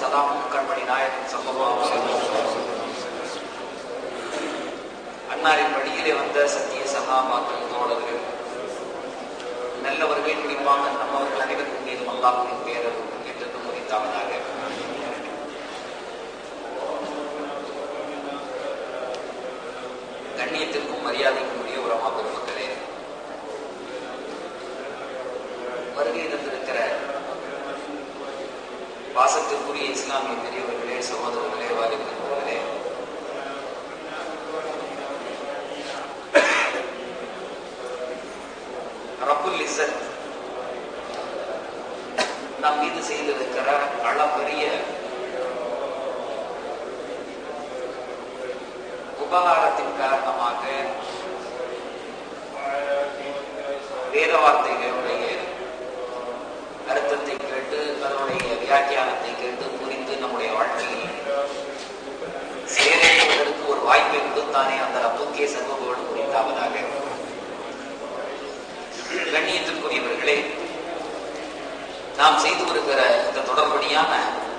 சலாமும் கண்மணி நாயகன் சம்பவம் அன்னாரின் வழியிலே வந்த சத்திய சகாபாக்கள் தோழர்கள் நல்லவர்கள் குறிப்பாக நம்மவர்கள் அனைவருக்கும் மீதும் அல்லாஹுவின் பேரரும் என்று முறித்தாவதாக கண்ணியத்திற்கும் மரியாதைக்கும் உரிய உரமா பெருமக்களே வருகை தந்திருக்கிற பாசத்திற்குரிய இஸ்லாமிய பெரியவர்களே சகோதரர்களே வாலிபர்களே ரப்புல் இசத் நம் மீது செய்திருக்கிற அளப்பரிய உபகாரத்தின் காரணமாக வேத வார்த்தைகளுடைய அர்த்தத்தை கேட்டு அதனுடைய வியாக்கியானத்தை கேட்டு புரிந்து நம்முடைய வாழ்க்கையில் சேருவதற்கு ஒரு வாய்ப்பை கொடுத்தானே அந்த ரப்புக்கே சர்வபோடு குறித்தாவதாக கண்ணியத்திற்குரியவர்களே நாம் செய்து வருகிற இந்த தொடர்படியான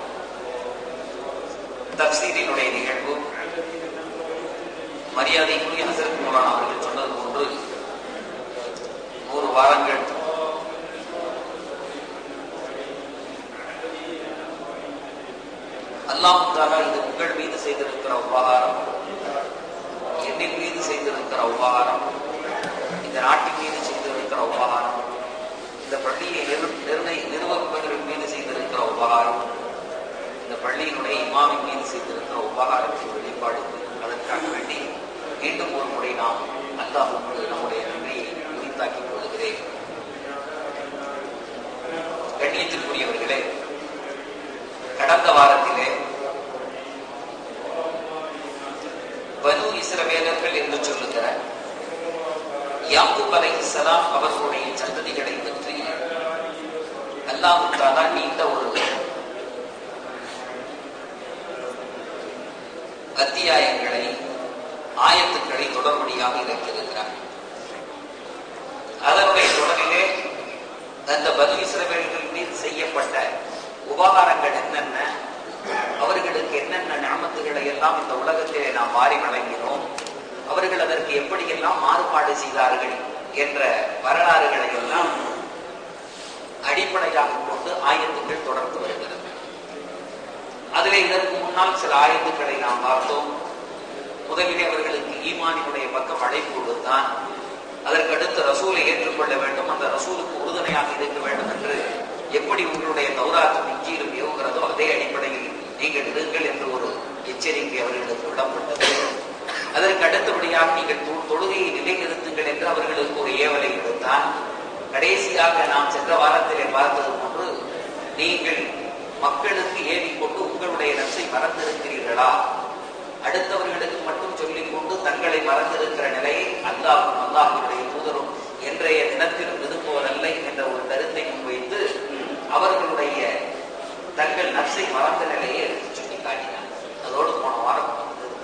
தப்சீரினுடைய நிகழ்வு மரியாதைக்குரிய ஹசரத் மௌலானா அவர்கள் சொன்னது போன்று நூறு வாரங்கள் அல்லாமுக்காக இது உங்கள் மீது செய்திருக்கிற உபகாரம் என்னின் மீது செய்திருக்கிற உபகாரம் இந்த நாட்டின் மீது செய்திருக்கிற உபகாரம் இந்த பள்ளியை நிறு நிர்ணய நிர்வகிப்பவர்கள் மீது செய்திருக்கிற உபகாரம் இந்த பள்ளியினுடைய இமாமின் மீது செய்திருக்கிற உபகாரத்தின் வெளிப்பாடு அதற்காக வேண்டி மீண்டும் ஒரு முறை நாம் அல்லாஹுக்கு நம்முடைய நன்றியை உரித்தாக்கிக் கொள்கிறேன் கண்ணியத்திற்குரியவர்களே கடந்த வாரத்திலே பனு இஸ்ரவேலர்கள் என்று சொல்லுகிற யாக்கூப் அலைஹிஸ்ஸலாம் அவர்களுடைய சந்ததிகளை பற்றி அல்லாஹ் தாலா நீண்ட ஒரு அத்தியாயங்களை ஆயத்துக்களை தொடர்படியாக இறக்கியிருக்கிறார் அதனுடைய தொடரிலே அந்த பனு இஸ்ரவேல்கள் மீது செய்யப்பட்ட உபகாரங்கள் என்னென்ன அவர்களுக்கு என்னென்ன ஞாபகத்துகளை எல்லாம் இந்த உலகத்திலே நாம் வாரி வழங்கினோம் அவர்கள் அதற்கு எப்படியெல்லாம் மாறுபாடு செய்தார்கள் என்ற வரலாறுகளை எல்லாம் அடிப்படையாக கொண்டு ஆயத்துக்கள் தொடர்ந்து வருகிறது அதிலே இதற்கு முன்னால் சில ஆயத்துக்களை நாம் பார்த்தோம் முதலிலே அவர்களுக்கு ஈமானினுடைய பக்கம் அழைப்பு கொடுத்தான் அதற்கு அடுத்து ரசூலை ஏற்றுக்கொள்ள வேண்டும் அந்த ரசூலுக்கு உறுதுணையாக இருக்க வேண்டும் என்று எப்படி உங்களுடைய தௌராத்தும் இஞ்சியிலும் ஏவுகிறதோ அதே அடிப்படையில் நீங்கள் இருங்கள் என்று ஒரு எச்சரிக்கை அவர்களுக்கு விடப்பட்டது அதற்கு அடுத்தபடியாக நீங்கள் தொழுகையை நிலைநிறுத்துங்கள் என்று அவர்களுக்கு ஒரு ஏவலை கொடுத்தான் கடைசியாக நாம் சென்ற வாரத்திலே பார்த்தது போன்று நீங்கள் மக்களுக்கு ஏவிக்கொண்டு உங்களுடைய நப்சை மறந்திருக்கிறீர்களா அடுத்தவர்களுக்கு மட்டும் சொல்லிக் கொண்டு தங்களை மறந்திருக்கிற நிலையை அல்லாஹும் அல்லாஹுடைய தூதரும் இன்றைய தினத்தில் விரும்புவதல்ல என்ற ஒரு கருத்தை முன்வைத்து அவர்களுடைய தங்கள் நப்சை மறந்த நிலையை எடுத்து சுட்டி காட்டினார் அதோடு போன வாரம்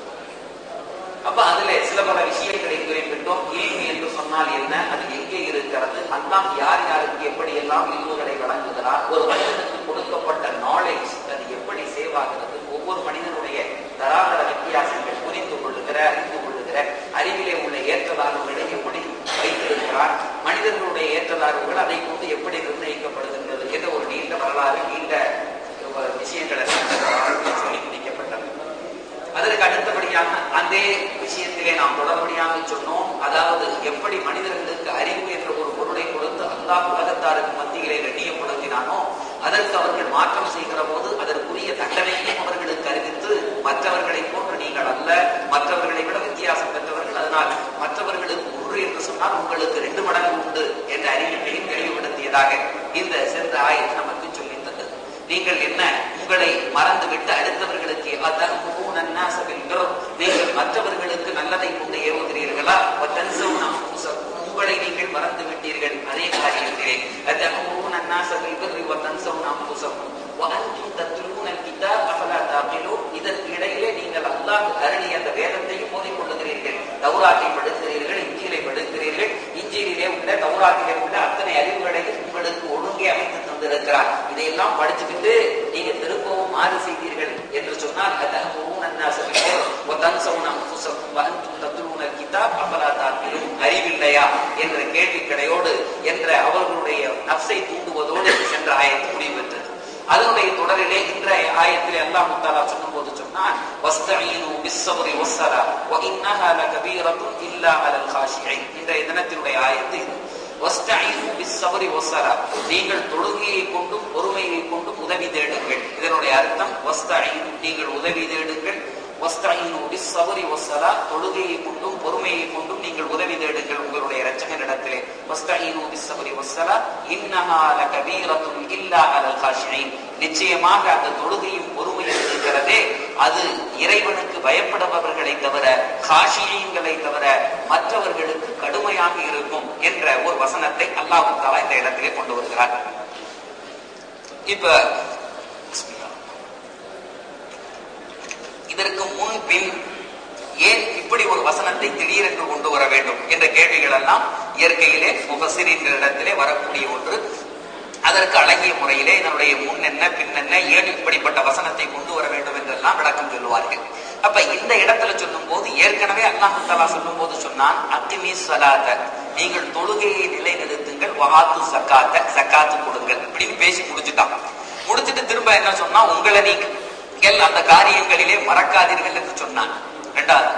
அப்ப அதுல சில பல விஷயங்களை குறிப்பிட்டோம் இல்மு என்று சொன்னால் என்ன அது எங்கே இருக்கிறது அல்லாஹ் யார் யாருக்கு எப்படி எல்லாம் இல்முகளை வழங்குகிறார் ஒரு மனிதனுக்கு கொடுக்கப்பட்ட நாலேஜ் அது எப்படி சேவ் ஆகிறது ஒவ்வொரு மனிதனுடைய தராதர வித்தியாசங்கள் புரிந்து கொள்ளுகிற அறிந்து கொள்ளுகிற அறிவிலே உள்ள ஏற்றதார்வுகளை எப்படி வைத்திருக்கிறார் மனிதர்களுடைய ஏற்றதார்வுகள் அதை கொண்டு எப்படி நிர்ணயிக்கப்படுகின்றது என்ற ஒரு நீண்ட வரலாறு நீண்ட விஷயங்களை சொல்லி முடிக்கப்பட்டது அதற்கு அடுத்தபடியாக அந்த விஷயத்திலே நாம் தொடர்படியாக சொன்னோம் அதாவது எப்படி மனிதர்களுக்கு அறிவு என்ற ஒரு பொருளை கொடுத்து அல்லாஹ் உலகத்தாருக்கு மத்தியிலே கண்ணியப்படுத்தினானோ அதற்கு அவர்கள் மாற்றம் செய்கிற போது அதற்குரிய தண்டனையும் அவர்களுக்கு அறிவித்து மற்றவர்களை போன்று நீங்கள் அல்ல மற்றவர்களை விட வித்தியாசம் பெற்றவர்கள் அதனால் மற்றவர்களுக்கு ஒன்று என்று சொன்னால் உங்களுக்கு ரெண்டு மடங்கு உண்டு என்ற அறிவிப்பையும் தெளிவுபடுத்தியதாக இந்த சென்ற ஆயத்து நமக்கு சொல்லித் தந்தது நீங்கள் என்ன உங்களை மறந்துவிட்டு அடுத்தவர்களுக்கு நீங்கள் மற்றவர்களுக்கு நல்லதை கொண்டு ஏவுகிறீர்களா உங்களை நீங்கள் மறந்து விட்டீர்கள் அதே காரியத்திலே இதற்கு இடையிலே நீங்கள் அல்லாஹ் அருளி அந்த வேதத்தையும் மோதிக்கொள்ளுகிறீர்கள் தௌராட்டை படுக்கிறீர்கள் இஞ்சிலை படுக்கிறீர்கள் இஞ்சியிலே உள்ள தௌராட்டிலே உள்ள அத்தனை அறிவுகளையும் உங்களுக்கு ஒழுங்கே அமைத்து தந்திருக்கிறார் இதையெல்லாம் படிச்சுக்கிட்டு நீங்க திரும்பவும் மாறு செய்தி சொன்னால் அதஹுரூன الناس بالبر وتنسون انفسكم وانتم تتلون الكتاب افلا تعقلون அறிவில்லையா என்ற கேள்விக்கடையோடு என்ற அவர்களுடைய நப்சை தூண்டுவதோடு சென்ற ஆயத்து முடிவெற்றது அதனுடைய தொடரிலே இன்றைய ஆயத்திலே அல்லாஹ் முத்தாலா சொல்லும்போது சொன்னான் வஸ்தஈனு பிஸ்ஸப்ரி வஸ்ஸலா வ இன்னஹா லகபீரத்துன் இல்லா அலல் காஷியின் இன்றைய தினத்தினுடைய ஆயத்து இது வஸ்தஈனு பிஸ்ஸப்ரி வஸ்ஸலா நீங்கள் தொழுகையை கொண்டும் பொறுமையை கொண்டும் உதவி தேடுங்கள் இதனுடைய அர்த்தம் வஸ்தஈனு நீங்கள் உதவி தேடுங்கள் வஸ்தஈனு பிஸ்ஸப்ரி வஸ்ஸலா தொழுகையை கொண்டும் பொறுமையை கொண்டும் நீங்கள் உதவி தேடுங்கள் உங்களுடைய இரட்சகனிடத்திலே வஸ்தஈனு பிஸ்ஸப்ரி வஸ்ஸலா இன்னஹா லகபீரத்துன் இல்லா அலல் காஷியின் நிச்சயமாக அந்த தொழுகையும் பொறுமையும் இருக்கிறதே அது இறைவனுக்கு பயப்படுபவர்களை தவிர காஷியங்களை தவிர மற்றவர்களுக்கு கடுமையாக இருக்கும் என்ற ஒரு வசனத்தை அல்லாஹ் தாலா இந்த இடத்திலே கொண்டு வருகிறார் இப்ப இதற்கு முன் பின் ஏன் இப்படி ஒரு வசனத்தை திடீரென்று கொண்டு வர வேண்டும் என்ற கேள்விகள் எல்லாம் இயற்கையிலே முகசிரிகளிடத்திலே வரக்கூடிய ஒன்று அதற்கு அழகிய முறையிலே இதனுடைய முன் என்ன பின் என்ன ஏன் இப்படிப்பட்ட வசனத்தை கொண்டு வர வேண்டும் என்றெல்லாம் விளக்கம் சொல்லுவார்கள் அப்ப இந்த இடத்துல சொல்லும் போது ஏற்கனவே அல்லாஹு தலா சொல்லும் போது சொன்னான் அத்திமி சலாத்த நீங்கள் தொழுகையை நிலைநிறுத்துங்கள் வகாத்து சக்காத்த சக்காத்து கொடுங்கள் இப்படின்னு பேசி முடிச்சுட்டான் முடிச்சுட்டு திரும்ப என்ன சொன்னா உங்களை நீங்கள் அந்த காரியங்களிலே மறக்காதீர்கள் என்று சொன்னான் ரெண்டாவது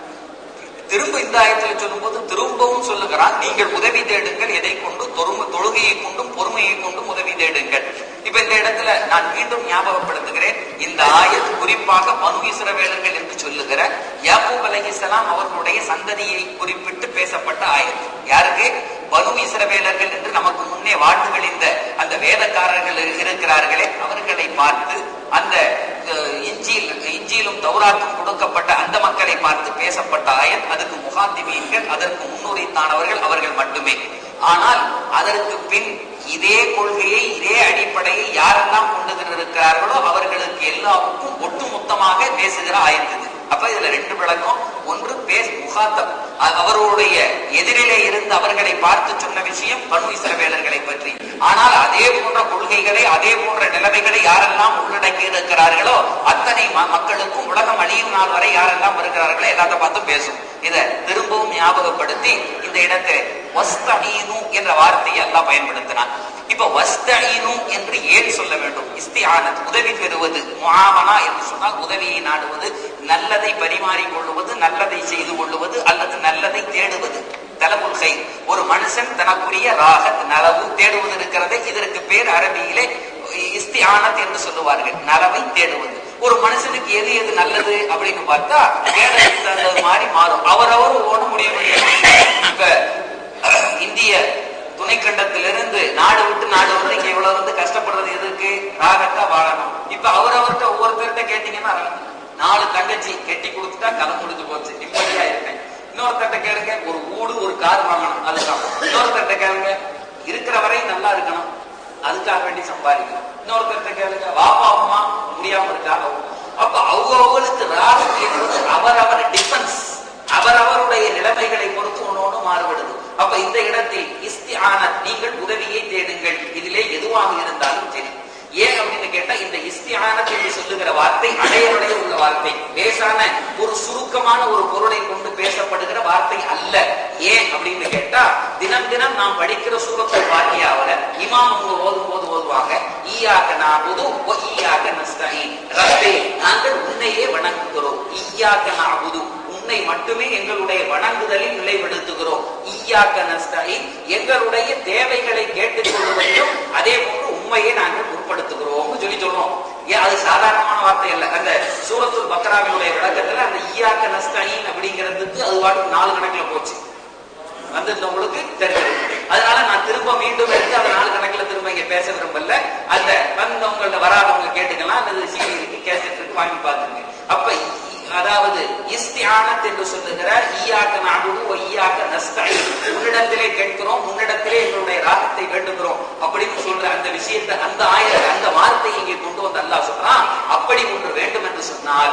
திரும்ப இந்த ஆயத்தில் சொல்லும்போது திரும்பவும் சொல்லுகிறான் நீங்கள் உதவி தேடுங்கள் எதை கொண்டு தொழும தொழுகையை கொண்டும் பொறுமையை கொண்டும் உதவி தேடுங்கள் இப்ப இந்த இடத்துல நான் மீண்டும் ஞாபகப்படுத்துகிறேன் இந்த ஆயத் குறிப்பாக மனு இஸ்ரவேலர்கள் என்று சொல்லுகிற யாக்கூப் அலைஹிஸ்ஸலாம் அவர்களுடைய சந்ததியை குறிப்பிட்டு பேசப்பட்ட ஆயத் யாருக்கு பனு இஸ்ரவேலர்கள் என்று நமக்கு முன்னே வாழ்த்துகள் இந்த அந்த வேதக்காரர்கள் இருக்கிறார்களே அவர்களை பார்த்து அந்த இஞ்சியில் இஞ்சியிலும் தௌராத்தும் கொடுக்கப்பட்ட அந்த மக்களை பார்த்து பேசப்பட்ட ஆயத் அதுக்கு முகாந்திமீன்கள் அதற்கு முன்னுரைத்தானவர்கள் அவர்கள் மட்டுமே ஆனால் அதற்கு பின் இதே கொள்கையை இதே அடிப்படையை யாரெல்லாம் கொண்டு இருக்கிறார்களோ அவர்களுக்கு எல்லாருக்கும் ஒட்டுமொத்தமாக பேசுகிற ஆயத்து அப்ப இதுல ரெண்டு விளக்கம் ஒன்று பேஸ் முகாத்தம் அவருடைய எதிரிலே இருந்து அவர்களை பார்த்து சொன்ன விஷயம் பனு இஸ்ரவேலர்களை பற்றி ஆனால் அதே போன்ற கொள்கைகளை அதே போன்ற நிலைமைகளை யாரெல்லாம் உள்ளடக்கி இருக்கிறார்களோ அத்தனை மக்களுக்கும் உலகம் அழியும் நாள் வரை யாரெல்லாம் இருக்கிறார்களோ எல்லாத்த பார்த்து பேசும் இத திரும்பவும் ஞாபகப்படுத்தி இந்த இடத்தை வஸ்தீனு என்ற வார்த்தையை எல்லாம் பயன்படுத்தினான் இப்ப வஸ்தீனு என்று ஏன் சொல்ல வேண்டும் இஸ்தியானத் உதவி பெறுவது முஆமனா என்று சொன்னால் உதவியை நாடுவது நல்லதை பரிமாறிக் கொள்வது நல்லதை செய்து கொள்வது அல்லது நல்லதை தேடுவது தலபுல் கை ஒரு மனுஷன் தனக்குரிய ராகத் நலவு தேடுவது இருக்கிறதே இதற்கு பேர் அரபியிலே இஸ்தியானத் என்று சொல்லுவார்கள் நலவை தேடுவது ஒரு மனுஷனுக்கு எது எது நல்லது அப்படின்னு பார்த்தா வேலைக்கு தகுந்தது மாதிரி மாறும் அவரவர் ஓட முடிய முடியாது இப்ப இந்திய துணைக்கண்டத்திலிருந்து நாடு விட்டு நாடு வந்து இங்க இவ்வளவு வந்து கஷ்டப்படுறது எதுக்கு ராகத்தா வாழணும் இப்ப அவரவர்கிட்ட ஒவ்வொருத்தர்கிட்ட கேட்டீங்கன்னா நாலு தங்கச்சி கெட்டி கொடுத்துட்டா கதை முடிஞ்சு போச்சு நிம்மதியா இருக்கேன் இன்னொருத்தட்ட கேளுங்க ஒரு ஊடு ஒரு கார் வாங்கணும் அதுதான் இன்னொருத்தட்ட கேளுங்க இருக்கிற வரை நல்லா இருக்கணும் அதுக்காக வேண்டி சம்பாதிக்கணும் இன்னொருத்தட்ட கேளுங்க வாப்பா அம்மா முடியாம இருக்கா அப்ப அவங்க அவங்களுக்கு ராகம் என்பது அவரவர் டிஃபென்ஸ் அவரவருடைய நிலைமைகளை பொறுத்து ஒன்னொன்னு மாறுபடுது அப்ப இந்த இடத்தில் இஸ்திஆன நீங்கள் உதவியை தேடுங்கள் இதிலே எதுவாக இருந்தாலும் சரி ஏன் அப்படின்னு கேட்டா இந்த இஸ்தியானத் என்று சொல்லுகிற வார்த்தை அடையடைய உள்ள வார்த்தை லேசான ஒரு சுருக்கமான ஒரு பொருளை கொண்டு பேசப்படுகிற வார்த்தை அல்ல ஏன் அப்படின்னு கேட்டா தினம் தினம் நாம் படிக்கிற சூரத்தில் பாக்கியாவில இமாம் அவங்க ஓதும் போது ஓதுவாங்க ஈயாக நாபுது ஈயாக நஸ்தனி ரப்பே நாங்கள் உன்னையே வணங்குகிறோம் ஈயாக நாபுது உன்னை மட்டுமே எங்களுடைய வணங்குதலில் நிலைப்படுத்துகிறோம் ஈயாக்க நஸ்தாயி எங்களுடைய தேவைகளை கேட்டுக் கொள்வதையும் அதே போன்று உண்மையை நாங்கள் முற்படுத்துகிறோம் சொல்லி சொல்றோம் ஏன் அது சாதாரணமான வார்த்தை அல்ல அந்த சூரத்துல் பக்ராவினுடைய விளக்கத்துல அந்த ஈயாக்க நஸ்தாயின் அப்படிங்கிறதுக்கு அது வாட்டு நாலு கணக்குல போச்சு வந்திருந்தவங்களுக்கு தெரியும் அதனால நான் திரும்ப மீண்டும் எடுத்து அந்த நாலு கணக்குல திரும்ப இங்க பேச விரும்பல அந்த வந்தவங்கள்ட்ட வராதவங்க கேட்டுக்கலாம் அல்லது சீடி இருக்கு கேசட் இருக்கு வாங்கி பாத்துங்க அப்ப அதாவது இஸ்தியானத் என்று சொல்லுகிற ஈயாக்க நாடுவு ஈயாக்க நஸ்தை உன்னிடத்திலே கேட்கிறோம் உன்னிடத்திலே எங்களுடைய ராகத்தை வேண்டுகிறோம் அப்படின்னு சொல்ற அந்த விஷயத்தை அந்த ஆய அந்த வார்த்தை இங்கே கொண்டு வந்து அல்லாஹ் சொல்றான் அப்படி ஒன்று வேண்டும் என்று சொன்னால்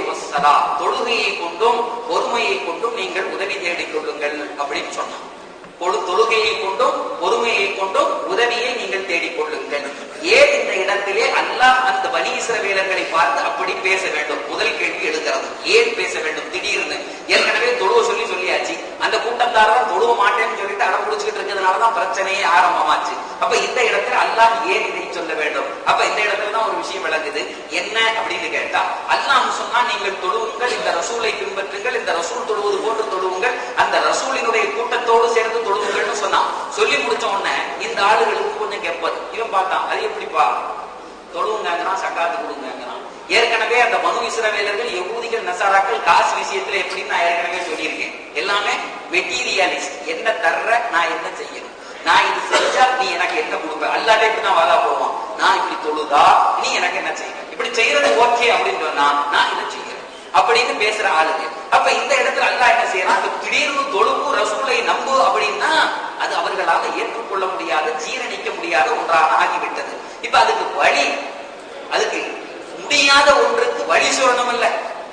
தொழுகையை கொண்டும் பொறுமையை கொண்டும் நீங்கள் உதவி தேடிக் கொள்ளுங்கள் அப்படின்னு சொன்னான் கொடு தொழுகையை கொண்டும் பொறுமையை கொண்டும் உதவியை நீங்கள் தேடிக் கொள்ளுங்கள் ஏன் இந்த இடத்திலே அல்லாஹ் அந்த பனி இஸ்ரவேலர்களை பார்த்து அப்படி பேச வேண்டும் முதல் கேள்வி எடுக்கிறது ஏன் பேச வேண்டும் திடீர்னு ஏற்கனவே தொழுவ சொல்லி சொல்லியாச்சு அந்த கூட்டத்தாரர் தொழுவ மாட்டேன்னு சொல்லிட்டு அடம் பிடிச்சிட்டு இருக்கிறதுனாலதான் பிரச்சனையே ஆரம்பமாச்சு அப்ப இந்த இடத்துல அல்லாஹ் ஏன் இதை சொல்ல வேண்டும் அப்ப இந்த இடத்துல தான் ஒரு விஷயம் விளங்குது என்ன அப்படின்னு கேட்டா அல்லாஹ் சொன்னா நீங்கள் தொழுவுங்கள் இந்த ரசூலை பின்பற்றுங்கள் இந்த ரசூல் தொழுவது போன்று தொழுவுங்கள் அந்த ரசூலினுடைய கூட்டத்தோடு சேர்ந்து தொழுவுங்கள்னு சொன்னான் சொல்லி முடிச்ச உடனே இந்த ஆளுகளுக்கு கொஞ்சம் கெப்பது இவன் பார்த்தான் அது எப்படிப்பா தொழுவுங்கிறான் சக்காத்து கொடுங்கிறான் ஏற்கனவே அந்த மனு இஸ்ரவேலர்கள் யகூதிகள் நசாராக்கள் காசு விஷயத்துல எப்படின்னு நான் ஏற்கனவே சொல்லியிருக்கேன் எல்லாமே மெட்டீரியலிஸ்ட் என்ன தர்ற நான் என்ன செய்யணும் நான் இது செஞ்சா நீ எனக்கு என்ன கொடுப்ப அல்லாட்டே இப்படி நான் வாதா போவான் நான் இப்படி தொழுதா நீ எனக்கு என்ன செய்ய இப்படி செய்யறது ஓகே அப்படின்னு சொன்னா நான் இதை செய்யறேன் அப்படின்னு பேசுற ஆளுங்க அப்ப இந்த இடத்துல அல்லாஹ் என்ன செய்யறான் அந்த திடீர்னு தொழுப்பு ரசூலை நம்பு அப்படின்னா அது அவர்களால ஏற்றுக்கொள்ள முடியாத ஜீரணிக்க முடியாத ஒன்றாக ஆகிவிட்டது இப்ப அதுக்கு வழி அதுக்கு முடியாத ஒன்றுக்கு வழி சொல்லணும் இல்ல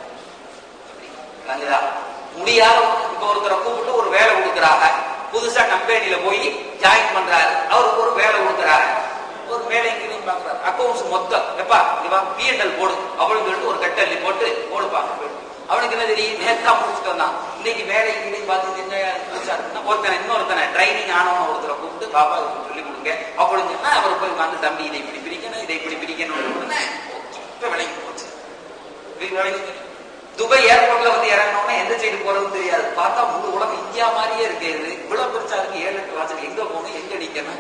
விளங்குதா? முடியாத ஒன்று. இப்ப ஒருத்தரை கூப்பிட்டு ஒரு வேலை கொடுக்குறாங்க புதுசா கம்பெனில போய் ஜாயின் பண்றாரு அவருக்கு ஒரு வேலை கொடுக்குறாரு ஒரு வேலை எங்கேயும் பாக்குறாரு அக்கௌண்ட்ஸ் மொத்தம் எப்பா இவா பிஎன்எல் போடு அப்படின்னு சொல்லிட்டு ஒரு கட்டள்ளி போட்டு போடுப்பா அவனுக்கு என்ன தெரியும் நேத்தா முடிச்சுட்டு வந்தான் இன்னைக்கு வேலை இங்கேயும் பார்த்து என்ன புதுசா இருக்குன்னா ஒருத்தனை இன்னொருத்தனை ட்ரைனிங் ஆனவன ஒருத்தரை கூப்பிட்டு பாப்பா இதுக்கு சொல்லி கொடுங்க அப்படின்னு சொன்னா அவர் போய் வந்து தம்பி இதை இப்படி பிரிக்கணும் இதை இப்படி பிரிக்கணும் உடனே இப்ப விளங்கி போச்சு இது விளங்கி போச்சு. துபாய் ஏர்போர்ட்ல வந்து இறங்கினோம்னா எந்த சைடு போறதுன்னு தெரியாது பார்த்தா முழு உலகம் இந்தியா மாதிரியே இருக்கு இது இவ்வளவு பெருசா இருக்கு ஏழு எட்டு வாசல் எங்க போகணும் எங்க நிக்கணும்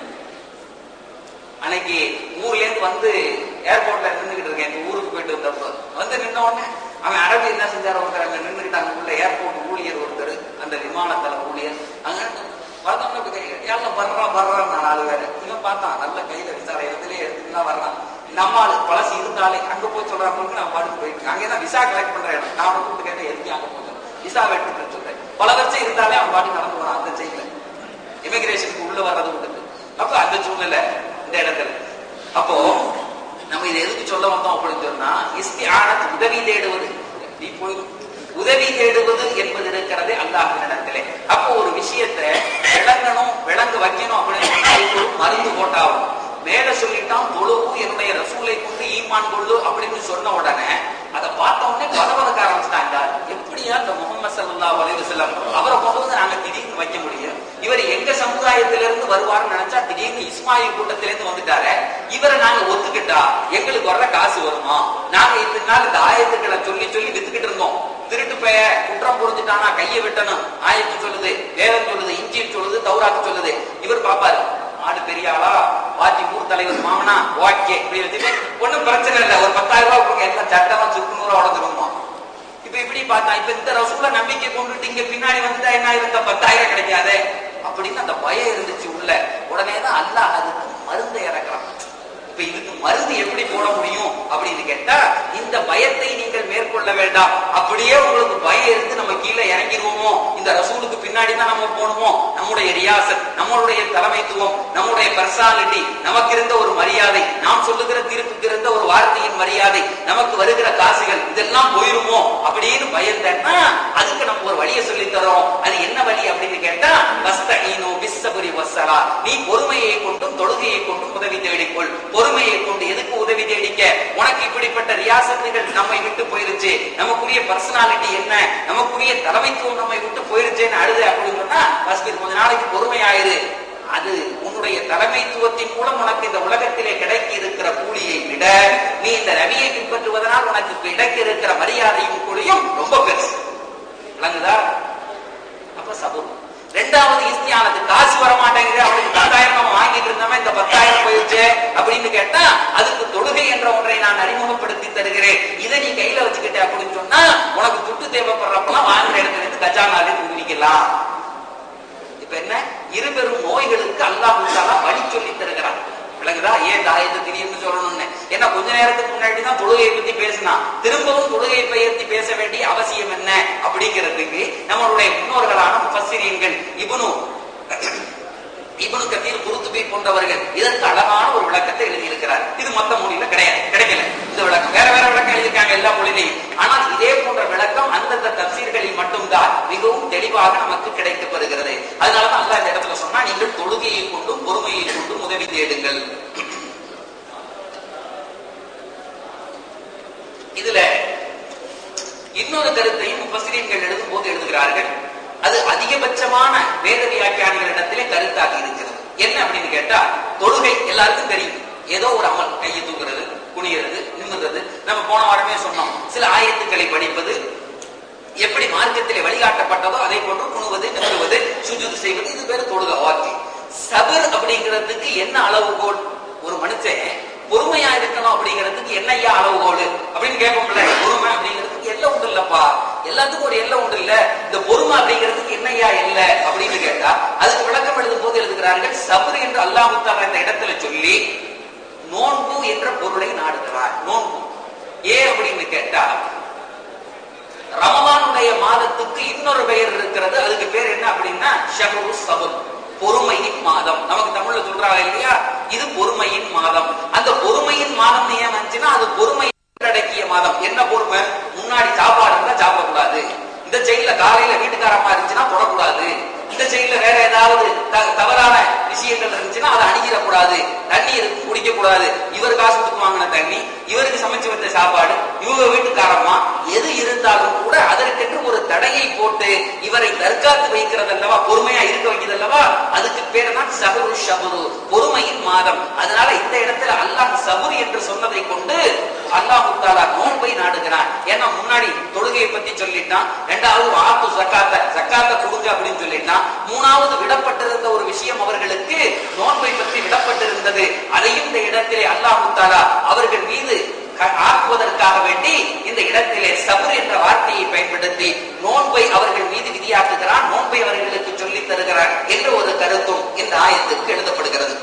அன்னைக்கு ஊர்ல இருந்து வந்து ஏர்போர்ட்ல நின்றுகிட்டு இருக்கேன் எங்க ஊருக்கு போயிட்டு வந்தப்போ வந்து நின்ன உடனே அவன் அரபி என்ன செஞ்சாரு ஒருத்தர் அங்க நின்றுகிட்டு அங்க உள்ள ஏர்போர்ட் ஊழியர் ஒருத்தர் அந்த விமானத்தள ஊழியர் அங்க பார்த்தோம்னா எல்லாம் வர்றான் வர்றான் நான் நாலு பேரு இவன் பார்த்தான் நல்ல கையில விசாரணை இடத்துலயே எடுத்துட்டு வர்றான் நம்ம ஆளு பழசு இருந்தாலே அங்க போய் சொல்றாங்க நான் பாட்டு போயிட்டு அங்கேதான் விசா கலெக்ட் பண்ற இடம் நான் அவனை கூப்பிட்டு கேட்டேன் எதுக்கு அங்க போய் விசா எடுத்துட்டு சொல்றேன் பல வருஷம் இருந்தாலே அவன் பாட்டு நடந்து போறான் அந்த செய்யல இமிகிரேஷனுக்கு உள்ள வர்றது விட்டுட்டு அப்ப அந்த சூழ்நிலை இந்த இடத்துல அப்போ நம்ம இதை எதுக்கு சொல்ல வந்தோம் அப்படின்னு சொன்னா இஸ்தியானத் உதவி தேடுவது நீ போயிடும் உதவி தேடுவது என்பது இருக்கிறதே அல்லாஹின் இடத்திலே அப்போ ஒரு விஷயத்தை விளங்கணும் விளங்க வைக்கணும் அப்படின்னு சொன்னா அதுக்கு ஒரு மருந்து போட்டாகும் மேல சொல்லிட்டான் தொழுவு என்னுடைய ரசூலை கொண்டு ஈமான் கொள்ளு அப்படின்னு சொன்ன உடனே அதை பார்த்த உடனே பதவதக்க ஆரம்பிச்சிட்டாங்க எப்படியா இந்த முகமது சல்லல்லாஹு அலைஹி வஸல்லம் அவரை கொண்டு வந்து நாங்க திடீர்னு வைக்க முடியும் இவர் எங்க சமுதாயத்திலிருந்து வருவார்னு நினைச்சா திடீர்னு இஸ்மாயில் கூட்டத்திலிருந்து வந்துட்டாரு இவரை நாங்க ஒத்துக்கிட்டா எங்களுக்கு வர்ற காசு வருமா நாங்க இத்தனை நாள் இந்த ஆயத்துக்களை சொல்லி சொல்லி வித்துக்கிட்டு இருந்தோம் திருட்டு பெய குற்றம் புரிஞ்சுட்டானா கையை வெட்டணும் ஆயத்து சொல்லுது வேதம் சொல்லுது இஞ்சில் சொல்லுது தௌராத்து சொல்லுது இவர் பாப்பாரு ஆடு பெரிய ஆளா பாட்டி ஊர் தலைவர் மாமனா ஓகே இப்படி வச்சுட்டு ஒண்ணும் பிரச்சனை இல்லை ஒரு பத்தாயிரம் ரூபாய் கொடுங்க எல்லாம் சட்டமா சுக்குநூறா உடஞ்சிருமா இப்ப இப்படி பார்த்தா இப்ப இந்த ரசூல நம்பிக்கை கொண்டுட்டு இங்க பின்னாடி வந்துட்டா என்ன இருந்த பத்தாயிரம் கிடைக்காதே அப்படின்னு அந்த பயம் இருந்துச்சு உள்ள உடனேதான் அல்லாஹ் அதுக்கு மருந்தை இறக்கலாம் இப்ப இதுக்கு மருந்து எப்படி போட முடியும் அப்படின்னு கேட்டா இந்த பயத்தை நீங்கள் மேற்கொள்ள வேண்டாம் அப்படியே உங்களுக்கு பயம் இருந்து நம்ம கீழே இறங்கிடுவோமோ இந்த ரசூலுக்கு பின்னாடி தான் நம்ம போகணுமோ நம்முடைய ரியாசத் நம்மளுடைய தலைமைத்துவம் நம்முடைய பர்சனாலிட்டி நமக்கு இருந்த ஒரு மரியாதை நாம் சொல்லுகிற தீர்ப்புக்கு இருந்த ஒரு வார்த்தையின் மரியாதை நமக்கு வருகிற காசுகள் இதெல்லாம் போயிருமோ அப்படின்னு பயந்தேன்னா அதுக்கு நம்ம ஒரு வழியை சொல்லி தரோம் அது என்ன வழி அப்படின்னு கேட்டா வஸ்தஈனு பிஸ்ஸபுரி வஸ்ஸலா நீ பொறுமையை கொண்டும் தொழுகையை கொண்டும் உதவி தேடிக்கொள் பொறுமையை கொண்டு எதுக்கு உதவி தேடிக்க உனக்கு இப்படிப்பட்ட ரியாசத்துகள் நம்மை விட்டு போயிருச்சு நமக்குரிய பர்சனாலிட்டி என்ன நமக்குரிய தலைமைத்துவம் நம்மை விட்டு போயிருச்சேன்னு அழுது அப்படின்னு சொன்னா ஃபர்ஸ்ட் கொஞ்ச நாளைக்கு பொறுமையாயிரு அது உன்னுடைய தலைமைத்துவத்தின் மூலம் உனக்கு இந்த உலகத்திலே கிடைக்க இருக்கிற கூலியை விட நீ இந்த நபியை பின்பற்றுவதனால் உனக்கு கிடைக்க இருக்கிற மரியாதையும் கூலியும் ரொம்ப பெருசு விளங்குதா அப்ப சபூர் ரெண்டாவது இஸ்தியானது காசு வர மாட்டேங்குது அவனுக்கு பத்தாயிரம் நம்ம வாங்கிட்டு இருந்தவன் இந்த பத்தாயிரம் போயிடுச்சு அப்படின்னு கேட்டா அதுக்கு தொழுகை என்ற ஒன்றை நான் அறிமுகப்படுத்தி தருகிறேன் இதை நீ கையில வச்சுக்கிட்ட அப்படின்னு சொன்னா உனக்கு துட்டு தேவைப்படுறப்பெல்லாம் வாங்குற இடத்துல இருந்து கஜானாலே உருவிக்கலாம் இப்ப என்ன இருபெரும் நோய்களுக்கு அல்லாஹ் தாலா வழி சொல்லி தருகிறான் விளங்குதா ஏன் தாயத்தை திடீர்னு சொல்லணும்னு ஏன்னா கொஞ்ச நேரத்துக்கு முன்னாடி தான் தொழுகையை பத்தி பேசினா திரும்பவும் தொழுகையை பற்றி பேச வேண்டிய அவசியம் என்ன அப்படிங்கிறதுக்கு நம்மளுடைய முன்னோர்களான முஃபஸ்ஸிரீன்கள் இப்னு இப்னு கத்தீர் குருத்துபி போன்றவர்கள் இதற்கு அழகான ஒரு விளக்கத்தை எழுதியிருக்கிறார் இது மொத்த மொழியில கிடையாது கிடைக்கல இந்த விளக்கம் வேற வேற விளக்கம் எழுதியிருக்காங்க எல்லா மொழியிலையும் ஆனால் இதே போன்ற விளக்கம் அந்தந்த தப்சீர்களில் மட்டும்தான் மிகவும் தெளிவாக நமக்கு கிடைக்கப்படுகிறது அதனாலதான் அல்லாஹ் இந்த இடத்துல தொழுகையை கொண்டும் பொறுமையை கொண்டும் உதவி தேடுங்கள் இதுல இன்னொரு கருத்தையும் முப்பசிரியர்கள் எழுதும் போது எழுதுகிறார்கள் அது அதிகபட்சமான வேத வியாக்கியானிகளிடத்திலே கருத்தாக இருக்கிறது என்ன அப்படின்னு கேட்டா தொழுகை எல்லாருக்கும் தெரியும் ஏதோ ஒரு அமல் கையை தூக்குறது குனியறது நிமிர்றது நம்ம போன வாரமே சொன்னோம் சில ஆயத்துக்களை படிப்பது எப்படி மார்க்கத்திலே வழிகாட்டப்பட்டதோ அதை போன்று குணுவது நிமிருவது சுஜுது செய்வது இது பேரு தொழுக வாக்கி சபர் அப்படிங்கிறதுக்கு என்ன அளவுகோல் ஒரு மனுஷன் பொறுமையா இருக்கணும் அப்படிங்கிறதுக்கு என்ன ஐயா அளவுகோல் அப்படின்னு கேட்போம்ல பொறுமை அப்படிங்கிறதுக்கு எல்லாம் உண்டு இல்லப்பா எல்லாத்துக்கும் ஒரு எல்லை உண்டு இல்ல இந்த பொறுமை அப்படிங்கிறதுக்கு என்னையா இல்லை அப்படின்னு கேட்டா அதுக்கு விளக்கம் எழுதும் போது எழுதுகிறார்கள் சபர் என்று அல்லாஹுத்தாலா இந்த இடத்துல சொல்லி நோன்பு என்ற பொருளை நாடுகிறார் நோன்பு ஏன் அப்படின்னு கேட்டா ரமலானுடைய மாதத்துக்கு இன்னொரு பெயர் இருக்கிறது அதுக்கு பேர் என்ன அப்படின்னா ஷஹரு சபர் பொறுமையின் மாதம் நமக்கு தமிழ்ல சொல்றாங்க இல்லையா இது பொறுமையின் மாதம் அந்த பொறுமையின் மாதம் ஏன் வந்துச்சுன்னா அது பொறுமை அடக்கிய மாதம் என்ன பொறுமை முன்னாடி சாப்பாடு இருந்தா சாப்பிடக்கூடாது இந்த ஜெயில காலையில வீட்டுக்காரமா இருந்துச்சுன்னா தொடக்கூடாது இந்த ஜெயில வேற ஏதாவது த- தவறான விஷயங்கள் இருந்துச்சுன்னா அதை அணுகிடக்கூடாது தண்ணி இருக்கு குடிக்க கூடாது இவர் காசு கொடுத்து வாங்கின தண்ணி இவருக்கு சமைச்சு வச்ச சாப்பாடு இவங்க வீட்டுக்காரம்மா எது இருந்தாலும் கூட அதற்கென்று ஒரு தடையை போட்டு இவரை தற்காத்து வைக்கிறது அல்லவா பொறுமையா இருக்க வைக்கிறது அல்லவா அதுக்கு பேர் தான் சபரு ஷபரு பொறுமையின் மாதம் அதனால இந்த இடத்துல அல்லாஹ் சபுர் என்று சொன்னதை கொண்டு அல்லாஹ் தாலா நோன்பை நாடுகிறான் ஏன்னா முன்னாடி தொழுகையை பத்தி சொல்லிட்டான் ரெண்டாவது வாக்கு சக்காத்த சக்காத்த கொடுங்க அப்படின்னு சொல்லிட்டான் மூணாவது விடப்பட்டிருந்த ஒரு விஷயம் அவர்களுக்கு நோன்பை பற்றி விடப்பட்டிருந்தது அதையும் இந்த இடத்திலே அல்லாஹ் தாலா அவர்கள் மீது க- ஆக்குவதற்காக வேண்டி இந்த இடத்திலே சபுர் என்ற வார்த்தையை பயன்படுத்தி நோன்பை அவர்கள் மீது விதியாக்குகிறான் நோன்பை அவர்களுக்கு சொல்லித் தருகிறான் என்ற ஒரு கருத்தும் இந்த ஆயத்துக்கு எழுதப்படுகிறது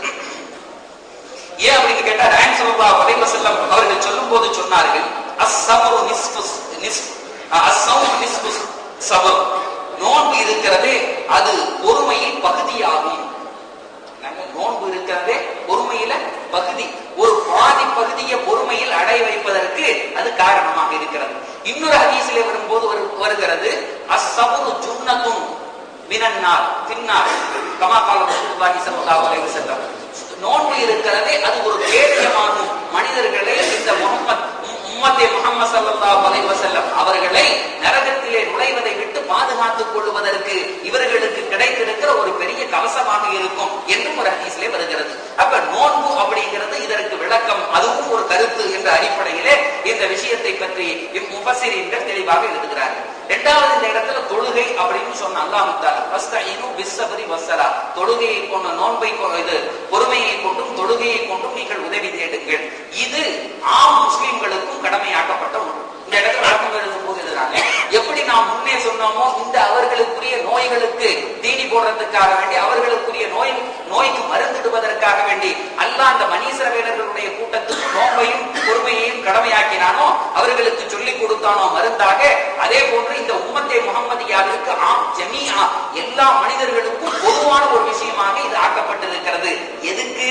ஏன் அப்படின்னு கேட்டா ராயம் சல்லா அலைஹி வஸல்லம் அவர்கள் சொல்லும் போது சொன்னார்கள் அஸ்ஸபரு நிஸ்ஃபு நிஸ்ஃப் அஸ்ஸௌம் நிஸ்ஃபு சபர் நோன்பு இருக்கிறதே அது பொறுமையில் பகுதியாகும் நம்ம நோன்பு இருக்கிறதே பொறுமையில பகுதி ஒரு பாதி பகுதியை பொறுமையில் அடைய வைப்பதற்கு அது காரணமாக இருக்கிறது இன்னொரு ஹதீஸிலே வரும்போது வரு- வருகிறது அஸ்ஸபரு ஜுன்னத்துன் மினன்னார் பின்னார் கமா கால ரசூலுல்லாஹி ஸல்லல்லாஹு அலைஹி வஸல்லம் நோன்பு இருக்கிறதே அது ஒரு கேடயமாகும் மனிதர்களை இந்த முகமது உம்மத்தே முகமது ஸல்லல்லாஹு அலைஹி வஸல்லம் அவர்களை நரகத்திலே நுழைவதை விட்டு பாதுகாத்துக் கொள்வதற்கு இவர்களுக்கு கிடைத்திருக்கிற ஒரு பெரிய கவசமாக இருக்கும் என்றும் ஒரு ஹதீஸ்லே வருகிறது அப்ப நோன்பு அப்படிங்கிறது இதற்கு விளக்கம் அதுவும் ஒரு கருத்து என்ற அடிப்படையிலே இந்த விஷயத்தை பற்றி முஃபஸிரீன்கள் தெளிவாக எழுதுகிறார்கள் இரண்டாவது இந்த இடத்துல தொழுகை அப்படின்னு சொன்ன அல்லாஹ் தாலா வஸ்தஈனு பிஸ்ஸப்ரி வஸ்ஸலா தொழுகையை கொண்டு நோன்பை கொண்டு இது பொறுமையை கொண்டும் தொழுகையை கொண்டும் நீங்கள் உதவி தேடுங்கள் இது ஆம் முஸ்லிம்களுக்கும் கடமையாக்கப்பட்ட ஒன்று இந்த இடத்துல விளக்கம் எழுதும் போது எழுதுறாங்க எப்படி நாம் முன்னே சொன்னோமோ இந்த அவர்களுக்குரிய நோய்களுக்கு தீனி போடுறதுக்காக வேண்டி அவர்களுக்குரிய நோய் நோய்க்கு மருந்திடுவதற்காக வேண்டி அல்லாஹ் அந்த மனீசரவேலர்களுடைய கூட்டத்துக்கு நோம்பையும் பொறுமையையும் கடமையாக்கினானோ அவர்களுக்கு சொல்லிக் கொடுத்தானோ மருந்தாக அதே போன்று இந்த உம்மத்தே முகமதியாவிற்கு ஆம் ஜமீஆ எல்லா மனிதர்களுக்கும் பொதுவான ஒரு விஷயமாக இது ஆக்கப்பட்டிருக்கிறது எதுக்கு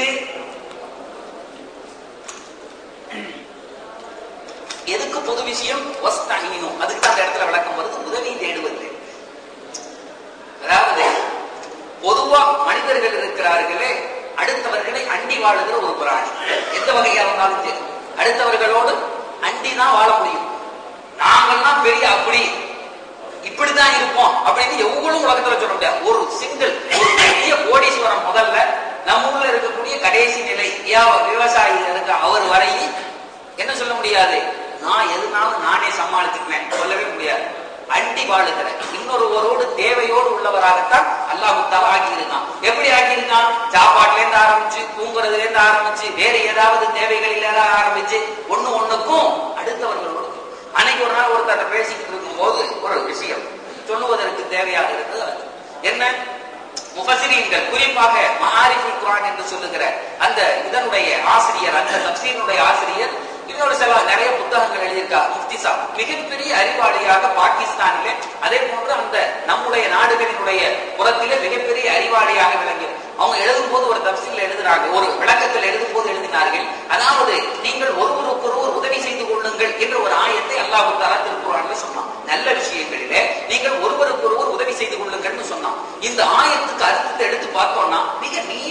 எதுக்கு பொது விஷயம் வஸ்தஈனும் அதுக்கு தான் அந்த இடத்துல விளக்கம் வருது உதவி தேடுவது அதாவது பொதுவா மனிதர்கள் இருக்கிறார்களே அடுத்தவர்களை அண்டி வாழுகிற ஒரு பிராணி எந்த வகையா இருந்தாலும் சரி அடுத்தவர்களோடு அண்டி தான் வாழ முடியும் நாங்கெல்லாம் பெரிய அப்படி இப்படிதான் இருப்போம் அப்படின்னு எவ்வளவு உலகத்துல சொல்ல முடியாது ஒரு சிங்கிள் ஒரு பெரிய கோடீஸ்வரம் முதல்ல நம்ம ஊர்ல இருக்கக்கூடிய கடைசி நிலை வியா- விவசாயி இருக்க அவர் வரை என்ன சொல்ல முடியாது நான் எதுனாலும் நானே சமாளிச்சுக்குவேன் சொல்லவே முடியாது அண்டி வாழுகிற இன்னொருவரோடு தேவையோடு உள்ளவராகத்தான் அல்லாஹு தாலா ஆக்கியிருக்கான் எப்படி ஆக்கியிருக்கான் சாப்பாட்டுல இருந்து ஆரம்பிச்சு தூங்குறதுல இருந்து ஆரம்பிச்சு வேற ஏதாவது தேவைகளில் ஏதாவது ஆரம்பிச்சு ஒண்ணு ஒண்ணுக்கும் அடுத்தவர்களோடு அன்னைக்கு ஒரு நாள் ஒருத்தர் பேசிக்கிட்டு இருக்கும்போது ஒரு விஷயம் சொல்லுவதற்கு தேவையாக இருந்தது அது. என்ன முஃபசிரீன்கள் குறிப்பாக மஹாரிஃபுல் குர்ஆன் என்று சொல்லுகிற அந்த இதனுடைய ஆசிரியர் அந்த தப்சீனுடைய ஆசிரியர் இன்னொரு சில நிறைய புத்தகங்கள் எழுதியிருக்கார் முஃப்தி சாப் மிகப்பெரிய அறிவாளியாக பாகிஸ்தானிலே அதே போன்று அந்த நம்முடைய நாடுகளினுடைய புறத்திலே மிகப்பெரிய அறிவாளியாக விளங்கி அவங்க எழுதும் போது ஒரு தப்சீல் எழுதுறாங்க ஒரு விளக்கத்தில் எழுதும் போது எழுதினார்கள் அதாவது நீங்கள் ஒருவருக்கொருவர் உதவி செய்து கொள்ளுங்கள் என்ற ஒரு ஆயத்தை அல்லாஹ் தாலா திருக்குறான்ல சொன்னான் நல்ல விஷயங்களிலே நீங்கள் ஒருவருக்கொருவர் உதவி செய்து கொள்ளுங்கள்னு சொன்னான் இந்த ஆயத்துக்கு அர்த்தத்தை எடுத்து பார்த்தோம்னா மிக நீ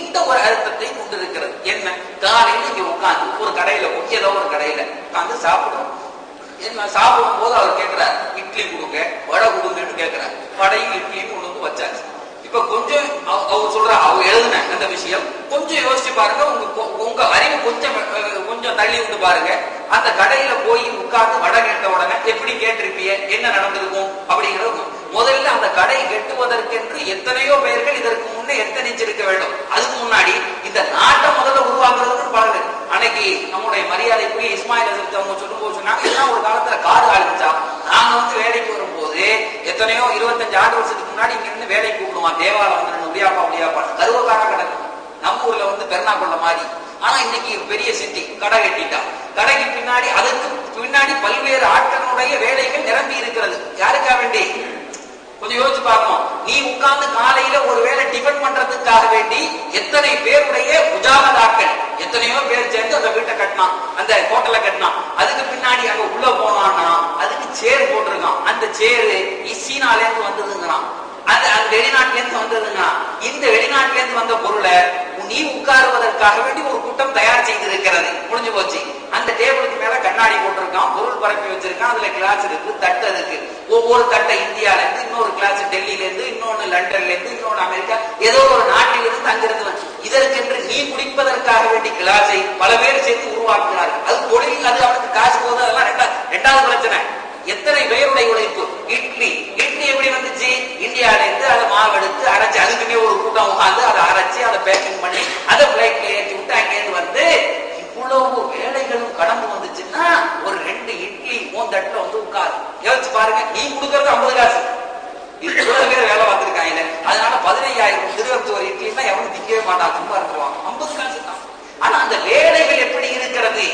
உட்கார்ந்து ஒரு கடையில போய் ஏதோ ஒரு கடையில உட்கார்ந்து சாப்பிடுறோம் என்ன சாப்பிடும் போது அவர் கேட்கிறார் இட்லி கொடுங்க வடை கொடுங்கன்னு கேட்கிறார் வடையும் இட்லியும் கொண்டு வந்து வச்சாச்சு இப்ப கொஞ்சம் அவ- அவர் சொல்ற அவர் எழுதுன அந்த விஷயம் கொஞ்சம் யோசிச்சு பாருங்க உங்க கொ- உங்க அறிவு கொஞ்சம் அஹ், கொஞ்சம் தள்ளி விட்டு பாருங்க அந்த கடையில போய் உட்கார்ந்து வடை கேட்ட உடனே எப்படி கேட்டிருப்பீங்க என்ன நடந்திருக்கும் அப்படிங்கிறது முதல்ல அந்த கடை கெட்டுவதற்கென்று எத்தனையோ பேர்கள் இதற்கு முன்னே எத்தனிச்சிருக்க வேண்டும் அதுக்கு முன்னாடி இந்த நாட்டை முதல்ல உருவாக்குறதுன்னு பாருங்க அன்னைக்கு நம்முடைய மரியாதைக்குரிய இஸ்மாயில் அசத்து அவங்க சொல்லும் போது சொன்னாங்க இதெல்லாம் ஒரு காலத்துல காடு ஆரம்பிச்சா நாங்க வந்து வேலைக்கு வரும்போது எத்தனையோ இருபத்தஞ்சு ஆண்டு வருஷத்துக்கு முன்னாடி இங்க இருந்து வேலைக்கு கூப்பிடுவான் தேவாலயம் வந்து முடியாப்பா முடியாப்பா கருவக்காரா கிடக்கும் நம்ம ஊர்ல வந்து பெருநாக்குள்ள மாதிரி ஆனா இன்னைக்கு பெரிய சிட்டி கடை கட்டிட்டா கடைக்கு பின்னாடி அதுக்கு பின்னாடி பல்வேறு ஆட்களுடைய வேலைகள் நிரம்பி இருக்கிறது யாருக்கா வேண்டி கொஞ்சம் யோசிச்சு பார்க்கணும் நீ உட்கார்ந்து காலையில ஒரு வேளை டிஃபன் பண்றதுக்காக வேண்டி எத்தனை பேருடைய முஜாகதாக்கள் எத்தனையோ பேர் சேர்ந்து அந்த வீட்டை கட்டினான் அந்த ஹோட்டலை கட்டினான் அதுக்கு பின்னாடி அங்க உள்ள போனான்னா அதுக்கு சேர் போட்டிருக்கான் அந்த சேரு சீனால இருந்து வந்ததுங்கிறான் அது அந்த வெளிநாட்டுல இருந்து வந்ததுன்னா இந்த வெளிநாட்டுல இருந்து வந்த பொருளை நீ உட்காருவதற்காக வேண்டி ஒரு கூட்டம் தயார் செய்திருக்கிறது முடிஞ்சு போச்சு அந்த டேபிளுக்கு மேல கண்ணாடி போட்டிருக்கான் பொருள் பரப்பி வச்சிருக்கான் அதுல கிளாஸ் இருக்கு தட்டு இருக்கு ஒவ்வொரு தட்டை இந்தியால இருந்து இன்னொரு கிளாஸ் டெல்லியில இருந்து இன்னொன்னு லண்டன்ல இருந்து இன்னொன்னு அமெரிக்கா ஏதோ ஒரு நாட்டில் இருந்து அங்கிருந்து வந்து. இதற்கென்று நீ குடிப்பதற்காக வேண்டி கிளாஸை பல பேர் சேர்த்து உருவாக்குகிறார்கள் அது தொழில் அது அவனுக்கு காசு போகுது அதெல்லாம் ரெண்டா ரெண்டாவது பிரச்சனை எத்தனை பேருடைய உழைப்பு இட்லி இட்லி எப்படி வந்துச்சு இந்தியால இருந்து அதை மாவு எடுத்து அரைச்சு அதுக்குன்னே ஒரு கூட்டம் உட்காந்து அதை அரைச்சு அதை பேக்கிங் பண்ணி அதை பிளைட்ல ஏற்றி விட்டு அங்கேருந்து வந்து இவ்வளவு வேலைகளும் கடந்து வந்துச்சுன்னா ஒரு ரெண்டு இட்லி மூணு தட்டுல வந்து உட்காரு யோசிச்சு பாருங்க நீ கொடுக்கறது ஐம்பது காசு இவ்வளவு பேர் வேலை பார்த்திருக்காங்க அதனால பதினையாயிரம் திருவத்தூர் இட்லின்னா எவனும் திங்கவே மாட்டான் சும்மா இருந்துருவான் ஐம்பது காசு தான் ஆனா அந்த வேலைகள் எப்படி இருக்கிறது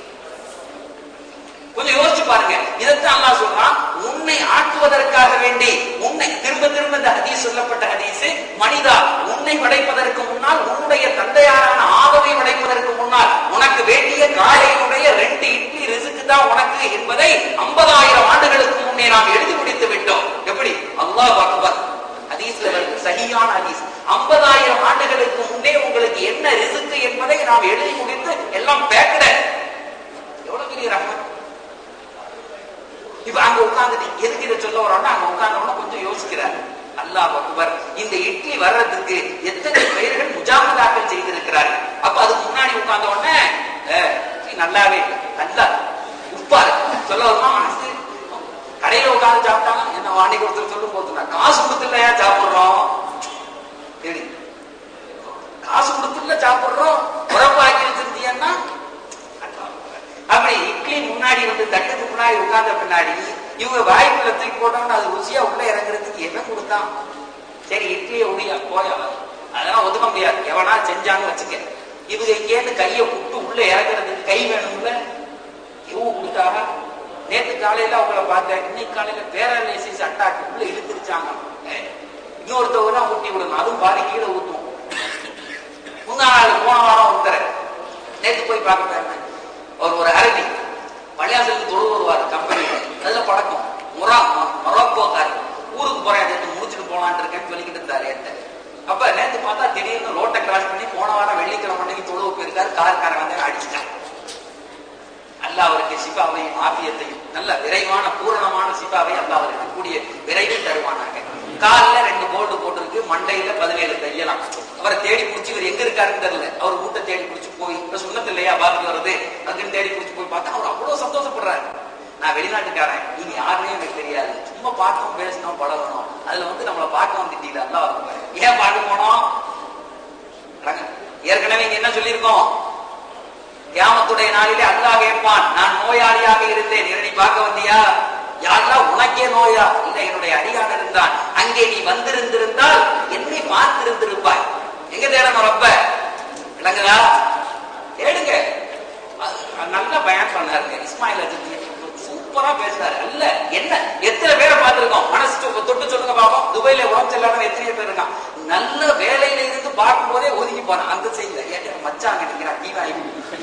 கொஞ்சம் யோசிச்சு பாருங்க இதைத்தான் அல்லாஹ் சொல்றான் உன்னை ஆக்குவதற்காக வேண்டி உன்னை திரும்ப திரும்ப இந்த ஹதீஸ் சொல்லப்பட்ட ஹதீஸ் மனிதா உன்னை படைப்பதற்கு முன்னால் உன்னுடைய தந்தையாரான ஆதவை படைப்பதற்கு முன்னால் உனக்கு வேண்டிய காலையினுடைய ரெண்டு இட்லி ரிசுக்கு தான் உனக்கு என்பதை ஐம்பதாயிரம் ஆண்டுகளுக்கு முன்னே நாம் எழுதி முடித்து விட்டோம் எப்படி அல்லாஹ் அக்பர் ஹதீஸ்ல வருது சகியான ஹதீஸ் ஐம்பதாயிரம் ஆண்டுகளுக்கு முன்னே உங்களுக்கு என்ன ரிசுக்கு என்பதை நாம் எழுதி முடித்து எல்லாம் பேக்கட எவ்வளவு பெரிய ரஹ்மத் இப்ப அங்க உட்கார்ந்துட்டு எதுக்கு இதை சொல்ல வரோம்னா அங்க உட்கார்ந்தவன கொஞ்சம் யோசிக்கிறார் அல்லாஹ் அக்பர் இந்த இட்லி வர்றதுக்கு எத்தனை பெயர்கள் முஜாமதாக்கள் செய்திருக்கிறார்கள் அப்ப அதுக்கு முன்னாடி உட்கார்ந்த உடனே "ஏ, இட்லி நல்லாவே இல்லை. நல்லா உப்பா இருக்கு." சொல்ல வருமா மனசு கடையில உட்கார்ந்து சாப்பிட்டாங்க என்ன வாங்கி கொடுத்து சொல்லும் போது நான் காசு கொடுத்துல ஏன் சாப்பிடுறோம் சரி காசு கொடுத்துல சாப்பிடுறோம் உரப்பாக்கி வச்சிருந்தீங்கன்னா அப்படி இட்லி முன்னாடி வந்து தட்டுக்கு முன்னாடி உட்கார்ந்த பின்னாடி இவங்க வாய்க்குள்ள தூக்கி போட்டோம்னா அது ருசியா உள்ள இறங்குறதுக்கு என்ன கொடுத்தான் சரி இட்லியை உடையா போயா அதெல்லாம் ஒதுக்க முடியாது எவனா செஞ்சான்னு வச்சுக்க இவங்க இங்கேருந்து கையை விட்டு உள்ள இறங்குறதுக்கு கை வேணும்ல இவங்க கொடுத்தாரா நேத்து காலையில அவங்கள பார்த்தேன் இன்னைக்கு காலையில பேரலைசிஸ் அட்டாக் உள்ள இழுத்துருச்சாங்க ஏய், இன்னொருத்தவங்க தான் ஊட்டி விடணும் அதுவும் பாதி கீழே ஊத்தும் முந்தா நாள் போன வாரம் ஒருத்தர் நேத்து போய் பார்க்க போயிருந்தேன் அவர் ஒரு அரபி பள்ளியாசலுக்கு தொழு வருவார் கம்பெனியில அதுல பழக்கம் முரா மொரோக்கோக்காரர் ஊருக்கு போறேன் நேற்று முடிச்சுட்டு போலான்னு இருக்கேன்னு சொல்லிக்கிட்டு இருந்தாரு என்கிட்ட அப்ப நேத்து பார்த்தா திடீர்னு ரோட்டை கிராஸ் பண்ணி போன வாரம் வெள்ளிக்கிழமை அன்னைக்கு தொழுவு போயிருக்காரு கார்காரன் வந்து அடிச்சுட்டான் அல்லாஹ் அவருக்கு சிபாவையும் ஆபியத்தையும் நல்ல விரைவான பூரணமான சிபாவை அல்லாஹ் அவருக்கு கூடிய விரைவில் தருவானாங்க கால்ல ரெண்டு போர்டு போட்டிருக்கு மண்டையில பதினேழு தையலாம் அவரை தேடி பிடிச்சி இவர் எங்க இருக்காருன்னு தெரியல அவர் வீட்டை தேடி பிடிச்சி போய் இப்ப சுண்ணத்து இல்லையா பாதிக்கு வருது அதுன்னு தேடி பிடிச்சி போய் பார்த்தா அவர் அவ்வளவு சந்தோஷப்படுறாரு நான் வெளிநாட்டுக்காரன் நீங்க யாருன்னே எனக்கு தெரியாது சும்மா பார்க்கணும் பேசணும் பழகணும் அதுல வந்து நம்மளை பார்க்க வந்துட்டீங்க அல்லாஹ் அக்பர். ஏன் பார்க்க போனோம் அடங்க. ஏற்கனவே இங்க என்ன சொல்லியிருக்கோம் கியாமத்துடைய நாளிலே அல்லாஹ் கேட்பான் நான் நோயாளியாக இருந்தேன் என்னை பார்க்க வந்தியா யாரெல்லாம் உனக்கே நோயா இல்ல என்னுடைய அடியான் இருந்தான் அங்கே நீ வந்திருந்திருந்தால் என்னை பார்த்திருந்திருப்பாய் எங்க தேடணும் ரொம்ப விளங்குதா தேடுங்க அது நல்லா பயன் பண்ணாருங்க இஸ்மாயில் அஜித் சூப்பரா பேசுறாரு அல்ல என்ன எத்தனை பேரை பார்த்திருக்கோம் மனசு தொ- தொட்டு சொல்லுங்க பாப்போம் துபாயில உடம்பு செல்லாத எத்தனை பேர் இருக்கான் நல்ல வேலையில இருந்து பார்க்கும் போதே ஒதுங்கி போனான் அந்த செய்யல ஏன் மச்சாங்க நினைக்கிறான் டீ வாங்கி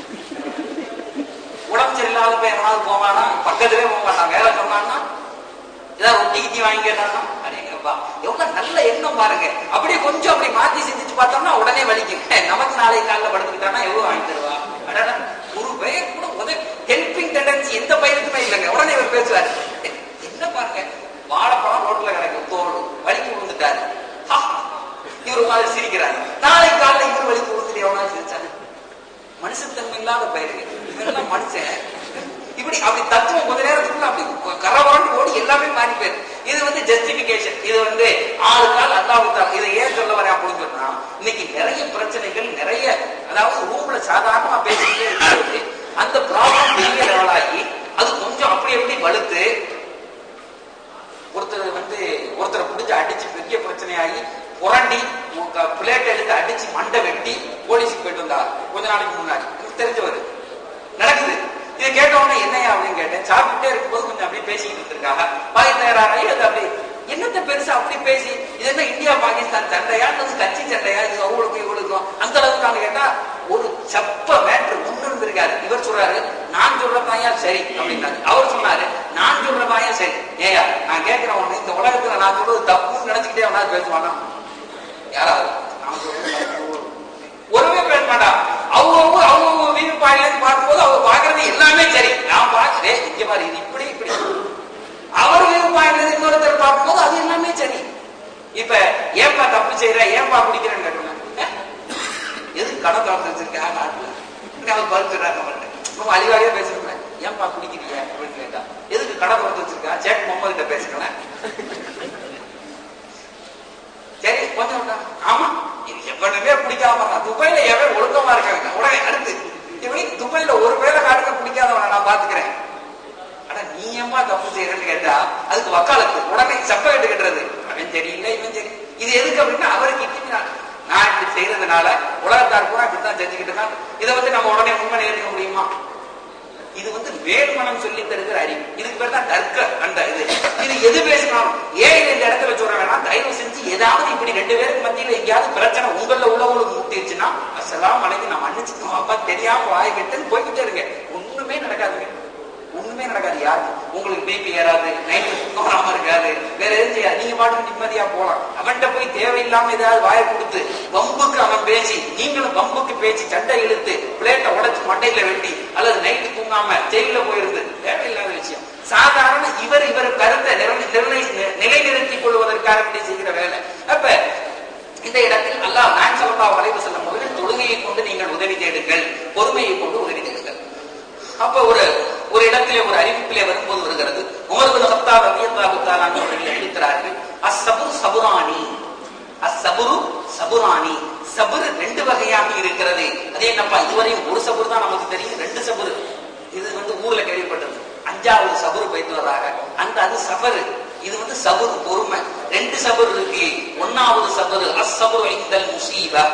உடம்பு சரியில்லாத போய் எவனாவது போவானா பக்கத்திலே போக மாட்டான் வேலை சொன்னான்னா ஏதாவது ரொட்டி கிட்டி வாங்கி கேட்டானா அடேங்கப்பா எவ்வளவு நல்ல எண்ணம் பாருங்க அப்படியே கொஞ்சம் அப்படி மாத்தி சிந்திச்சு பார்த்தோம்னா உடனே வலிக்கும் நமக்கு நாளைக்கு காலைல படுத்துக்கிட்டானா எவ்வளவு வாங்கி தருவா அடடா ஒரு பெயர் கூட உதவி ஹெல்பிங் டெண்டன்சி எந்த பயிலுக்குமே இல்லைங்க உடனே இவர் பேசுவாரு என்ன பாருங்க வாழைப்பழம் ரோட்ல கிடக்கு தோல் வலிக்கு விழுந்துட்டாரு ஹா, இவர் மாதிரி சிரிக்கிறாரு நாளை காலைல இவர் வலிக்கு விழுந்துட்டு எவனா சிரிச்சாங்க மனுஷத்தன்மை இல்லாத பயிர்கள் இவரெல்லாம் மனுஷன் இப்படி அப்படி தத்துவம் கொஞ்ச நேரத்துக்குள்ள அப்படி கரவரண்டு ஓடி எல்லாமே மாறி போயிரு இது வந்து ஜஸ்டிபிகேஷன் இது வந்து ஆறு கால் அல்லாவுத்தா இதை ஏன் சொல்ல வரேன் அப்படின்னு சொன்னா இன்னைக்கு நிறைய பிரச்சனைகள் நிறைய அதாவது ரூம்ல சாதாரணமா பேசிக்கிட்டே இருக்கிறது அந்த ப்ராப்ளம் பெரிய லெவலாகி அது கொஞ்சம் அப்படி எப்படி வலுத்து ஒருத்தர் வந்து ஒருத்தரை பிடிச்சி அடிச்சு பெரிய பிரச்சனையாகி புரண்டி பிளேட் எடுத்து அடிச்சு மண்டை வெட்டி போலீஸுக்கு போயிட்டு வந்தா கொஞ்ச நாளைக்கு முன்னாடி எனக்கு தெரிஞ்சவர் நடக்குது இதை கேட்ட உடனே என்னையா அப்படின்னு கேட்டேன் சாப்பிட்டுட்டே இருக்கும்போது கொஞ்சம் அப்படியே பேசிக்கிட்டு இருந்திருக்காங்க பாய் தயாராகி அது அப்படி என்னத்த பெருசா அப்படி பேசி இது என்ன இந்தியா பாகிஸ்தான் சண்டையா அல்லது கட்சி சண்டையா இது அவங்களுக்கும் இவங்களுக்கும் அந்த அளவுக்கு நான் கேட்டா ஒரு சப்ப மேட்ரு ஒண்ணு இருந்திருக்காரு இவர் சொல்றாரு நான் சொல்றதாயா சரி அப்படின்னாரு அவர் சொன்னாரு நான் சொல்றதாயா சரி ஏயா நான் கேட்கிறேன் ஒண்ணு இந்த உலகத்துல நான் சொல்றது தப்புன்னு நினைச்சுக்கிட்டே அவனாவது பேசுவானா யாராவது நான் சொல்றது தப்பு. ஒருமே பேச மாட்டான் அவங்க அவங்க வீடு பாயில இருந்து பார்க்கும்போது அவங்க பாக்குறது எல்லாமே சரி நான் பாக்குறேன் இங்க பாரு இது இப்படி இப்படி அவர் வீடு பாயில இருந்து இன்னொருத்தர் பார்க்கும்போது அது எல்லாமே சரி இப்ப ஏன்பா தப்பு செய்யற ஏன்பா குடிக்கிறேன்னு கேட்டோம் எதுக்கு கடை திறந்து வச்சிருக்கா நாட்டுல அவர் பதில் சொல்றாரு அவர்கிட்ட ரொம்ப அழிவாடியா பேசுறேன் ஏன்பா குடிக்கிறீங்க அப்படின்னு கேட்டா எதுக்கு கடை திறந்து வச்சிருக்கா சேக் முகமது கிட்ட பேசுறேன் சரி கொஞ்சம் விட்டா. ஆமா இது எவனுமே பிடிக்காம இருக்கான். துபாயில எவன் ஒழுக்கமா இருக்காங்க உடனே அடுத்து இவனுக்கு துபாயில ஒரு வேலை காட்டுக்க பிடிக்காதவனை நான் பாத்துக்கிறேன் ஆனா நீ ஏன்பா தப்பு செய்யறன்னு கேட்டா அதுக்கு வக்காலத்து உடனே சப்ப கட்டு கட்டுறது அவன் சரியில்லை இவன் சரி இது எதுக்கு அப்படின்னா அவருக்கு இட்டினா நான் இப்படி செய்யறதுனால உலகத்தார் பூரா இப்படித்தான் செஞ்சுக்கிட்டு இருக்கான் இதை வந்து நம்ம உடனே உண்மை ஏற்றுக்க முடியுமா இது வந்து வேணுமனம் சொல்லி தருகிற அறிவு இதுக்கு பேர் தான் தர்க்க அந்த இது இது எது பேசினாலும் ஏன் இதை இந்த இடத்துல சொல்ற வேணாம் தயவு செஞ்சு ஏதாவது இப்படி ரெண்டு பேருக்கு மத்தியில எங்கேயாவது பிரச்சனை உங்கள உள்ளவங்களுக்கு முட்டிருச்சுன்னா அசலாம் மலைக்கு நான் மன்னிச்சுக்கணும் அப்பா தெரியாம வாய் விட்டுன்னு போய்கிட்டே இருங்க ஒண்ணுமே நடக்காதுங்க ஒண்ணுமே நடக்காது யாருக்கு உங்களுக்கு பிபி ஏறாது நைட்டு தூக்கம் வராம இருக்காது வேற எதுவும் செய்யாது நீங்க பாட்டுக்கு நிம்மதியா போலாம் அவன்கிட்ட போய் தேவையில்லாம ஏதாவது வாயை கொடுத்து வம்புக்கு அவன் பேசி நீங்களும் வம்புக்கு பேசி சண்டை இழுத்து பிளேட்டை உடைச்சு மண்டையில வெட்டி அல்லது நைட்டு தூங்காம ஜெயில போயிருந்து தேவையில்லாத விஷயம் சாதாரண இவர் இவர் கருத்தை நிர்ணய நிர்ணய நிலைநிறுத்திக் கொள்வதற்காக வேண்டி செய்கிற வேலை அப்ப இந்த இடத்தில் அல்லாஹ் நான் சொல்லா வரைவு செல்லும் போது தொழுகையை கொண்டு நீங்கள் உதவி தேடுங்கள் பொறுமையை கொண்டு உதவி தேடுங்கள் அப்ப ஒரு ஒரு இடத்திலே ஒரு அறிவிப்பிலே வரும்போது வருகிறது உமர் பின் கத்தாப் ரலியல்லாஹு தஆலா அவர்கள் எழுதுகிறார்கள் அஸ்ஸபுர் சபுரானி அஸ்ஸபுரு சபுரானி சபுர் ரெண்டு வகையாக இருக்கிறது அது என்னப்பா இதுவரையும் ஒரு சபுர் தான் நமக்கு தெரியும் ரெண்டு சபுர் இது வந்து ஊர்ல கேள்விப்பட்டது அஞ்சாவது சபுரு போயிட்டு வர்றாங்க அந்த அது சபரு இது வந்து சபுர் பொறுமை ரெண்டு சபுர் இருக்கு ஒன்னாவது சபரு அஸ்ஸபுரு இந்தல் முசீபா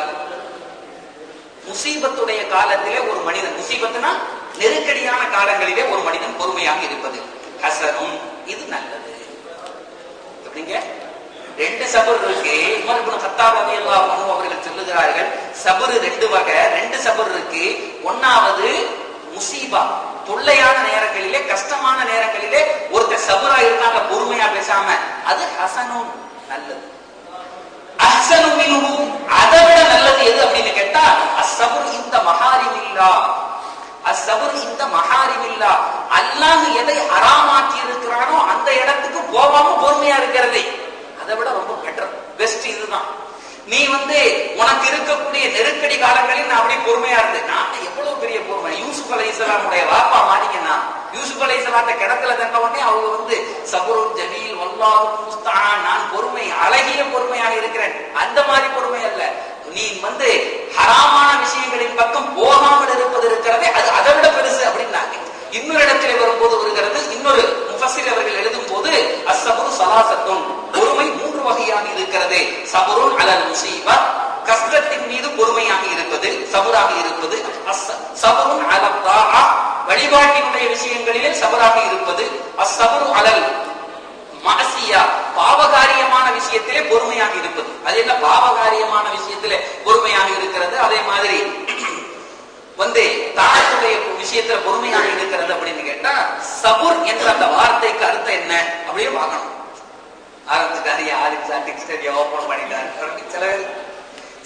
முசீபத்துடைய காலத்திலே ஒரு மனிதன் முசீபத்துனா நெருக்கடியான காலங்களிலே ஒரு மனிதன் பொறுமையாக இருப்பது ஹசனும் இது நல்லது எப்படிங்க ரெண்டு சபர் இருக்கு உமர் இப்னு கத்தாப் ரலியல்லாஹு அன்ஹு அவர்கள் சொல்லுகிறார்கள் சபரு ரெண்டு வகை ரெண்டு சபர் இருக்கு ஒன்னாவது முசீபா தொல்லையான நேரங்களிலே கஷ்டமான நேரங்களிலே ஒருத்தர் சபரா இருந்தாங்க பொறுமையா பேசாம அது ஹசனும் நல்லது அஹ்சனு மின்ஹு அதை விட நல்லது எது அப்படின்னு கேட்டா அஸ்ஸபுர் இந்த மஹாரிமில்லா அஸ்ஸபுர் இந்த மஹாரிமில்லா அல்லாஹ் எதை ஹராமாக்கி இருக்கிறானோ அந்த இடத்துக்கு போகாம பொறுமையா இருக்கிறது அதை விட ரொம்ப பெட்டர் பெஸ்ட் இதுதான் நீ வந்து உனக்கு இருக்கக்கூடிய நெருக்கடி காலங்களில் நான் அப்படியே பொறுமையா இருந்தேன் நான் எவ்வளவு பெரிய பொறுமை யூசுப் அலை இஸ்லாமுடைய வாப்பா மாறிங்கன்னா யூசுப் அலை இஸ்லாத்த கிடத்துல தண்ட உடனே அவங்க வந்து சபுருன் ஜமீல் வல்லாஹு முஸ்தஆன் நான் பொறுமை அழகிய பொறுமையாக இருக்கிறேன் அந்த மாதிரி பொறுமை அல்ல நீ வந்து ஹராமான விஷயங்களின் பக்கம் போகாமல் இருப்பது இருக்கிறதே அது அதை விட பெருசு அப்படின்னாங்க இன்னொரு இடத்திலே வரும்போது வருகிறது இன்னொரு முஃபஸிர் அவர்கள் எழுதும் போது அஸ்ஸபுரு சலாசத்துன் பொறுமை மூன்று வகையாக இருக்கிறது சபுருன் அலல் முசீபா கஷ்டத்தின் மீது பொறுமையாக இருப்பது சபுராக இருப்பது அஸ்- சபுருன் அலல் தாஆ வழிபாட்டினுடைய விஷயங்களிலே சபராக இருப்பது அஸ்ஸபுரு அலல் மாசியா பாவகாரியமான விஷயத்திலே பொறுமையாக இருப்பது அது என்ன பாவகாரியமான விஷயத்திலே பொறுமையாக இருக்கிறது அதே மாதிரி வந்து தானத்துடைய விஷயத்துல பொறுமையாக இருக்கிறது அப்படின்னு கேட்டா சபுர் என்ற அந்த வார்த்தைக்கு அர்த்தம் என்ன அப்படியே பார்க்கணும் ஆரம்பிச்சுட்டாரு யாருக்கு டிக்ஷனரி ஓபன் பண்ணிட்டாரு அப்படின்னு சில பேர் சரி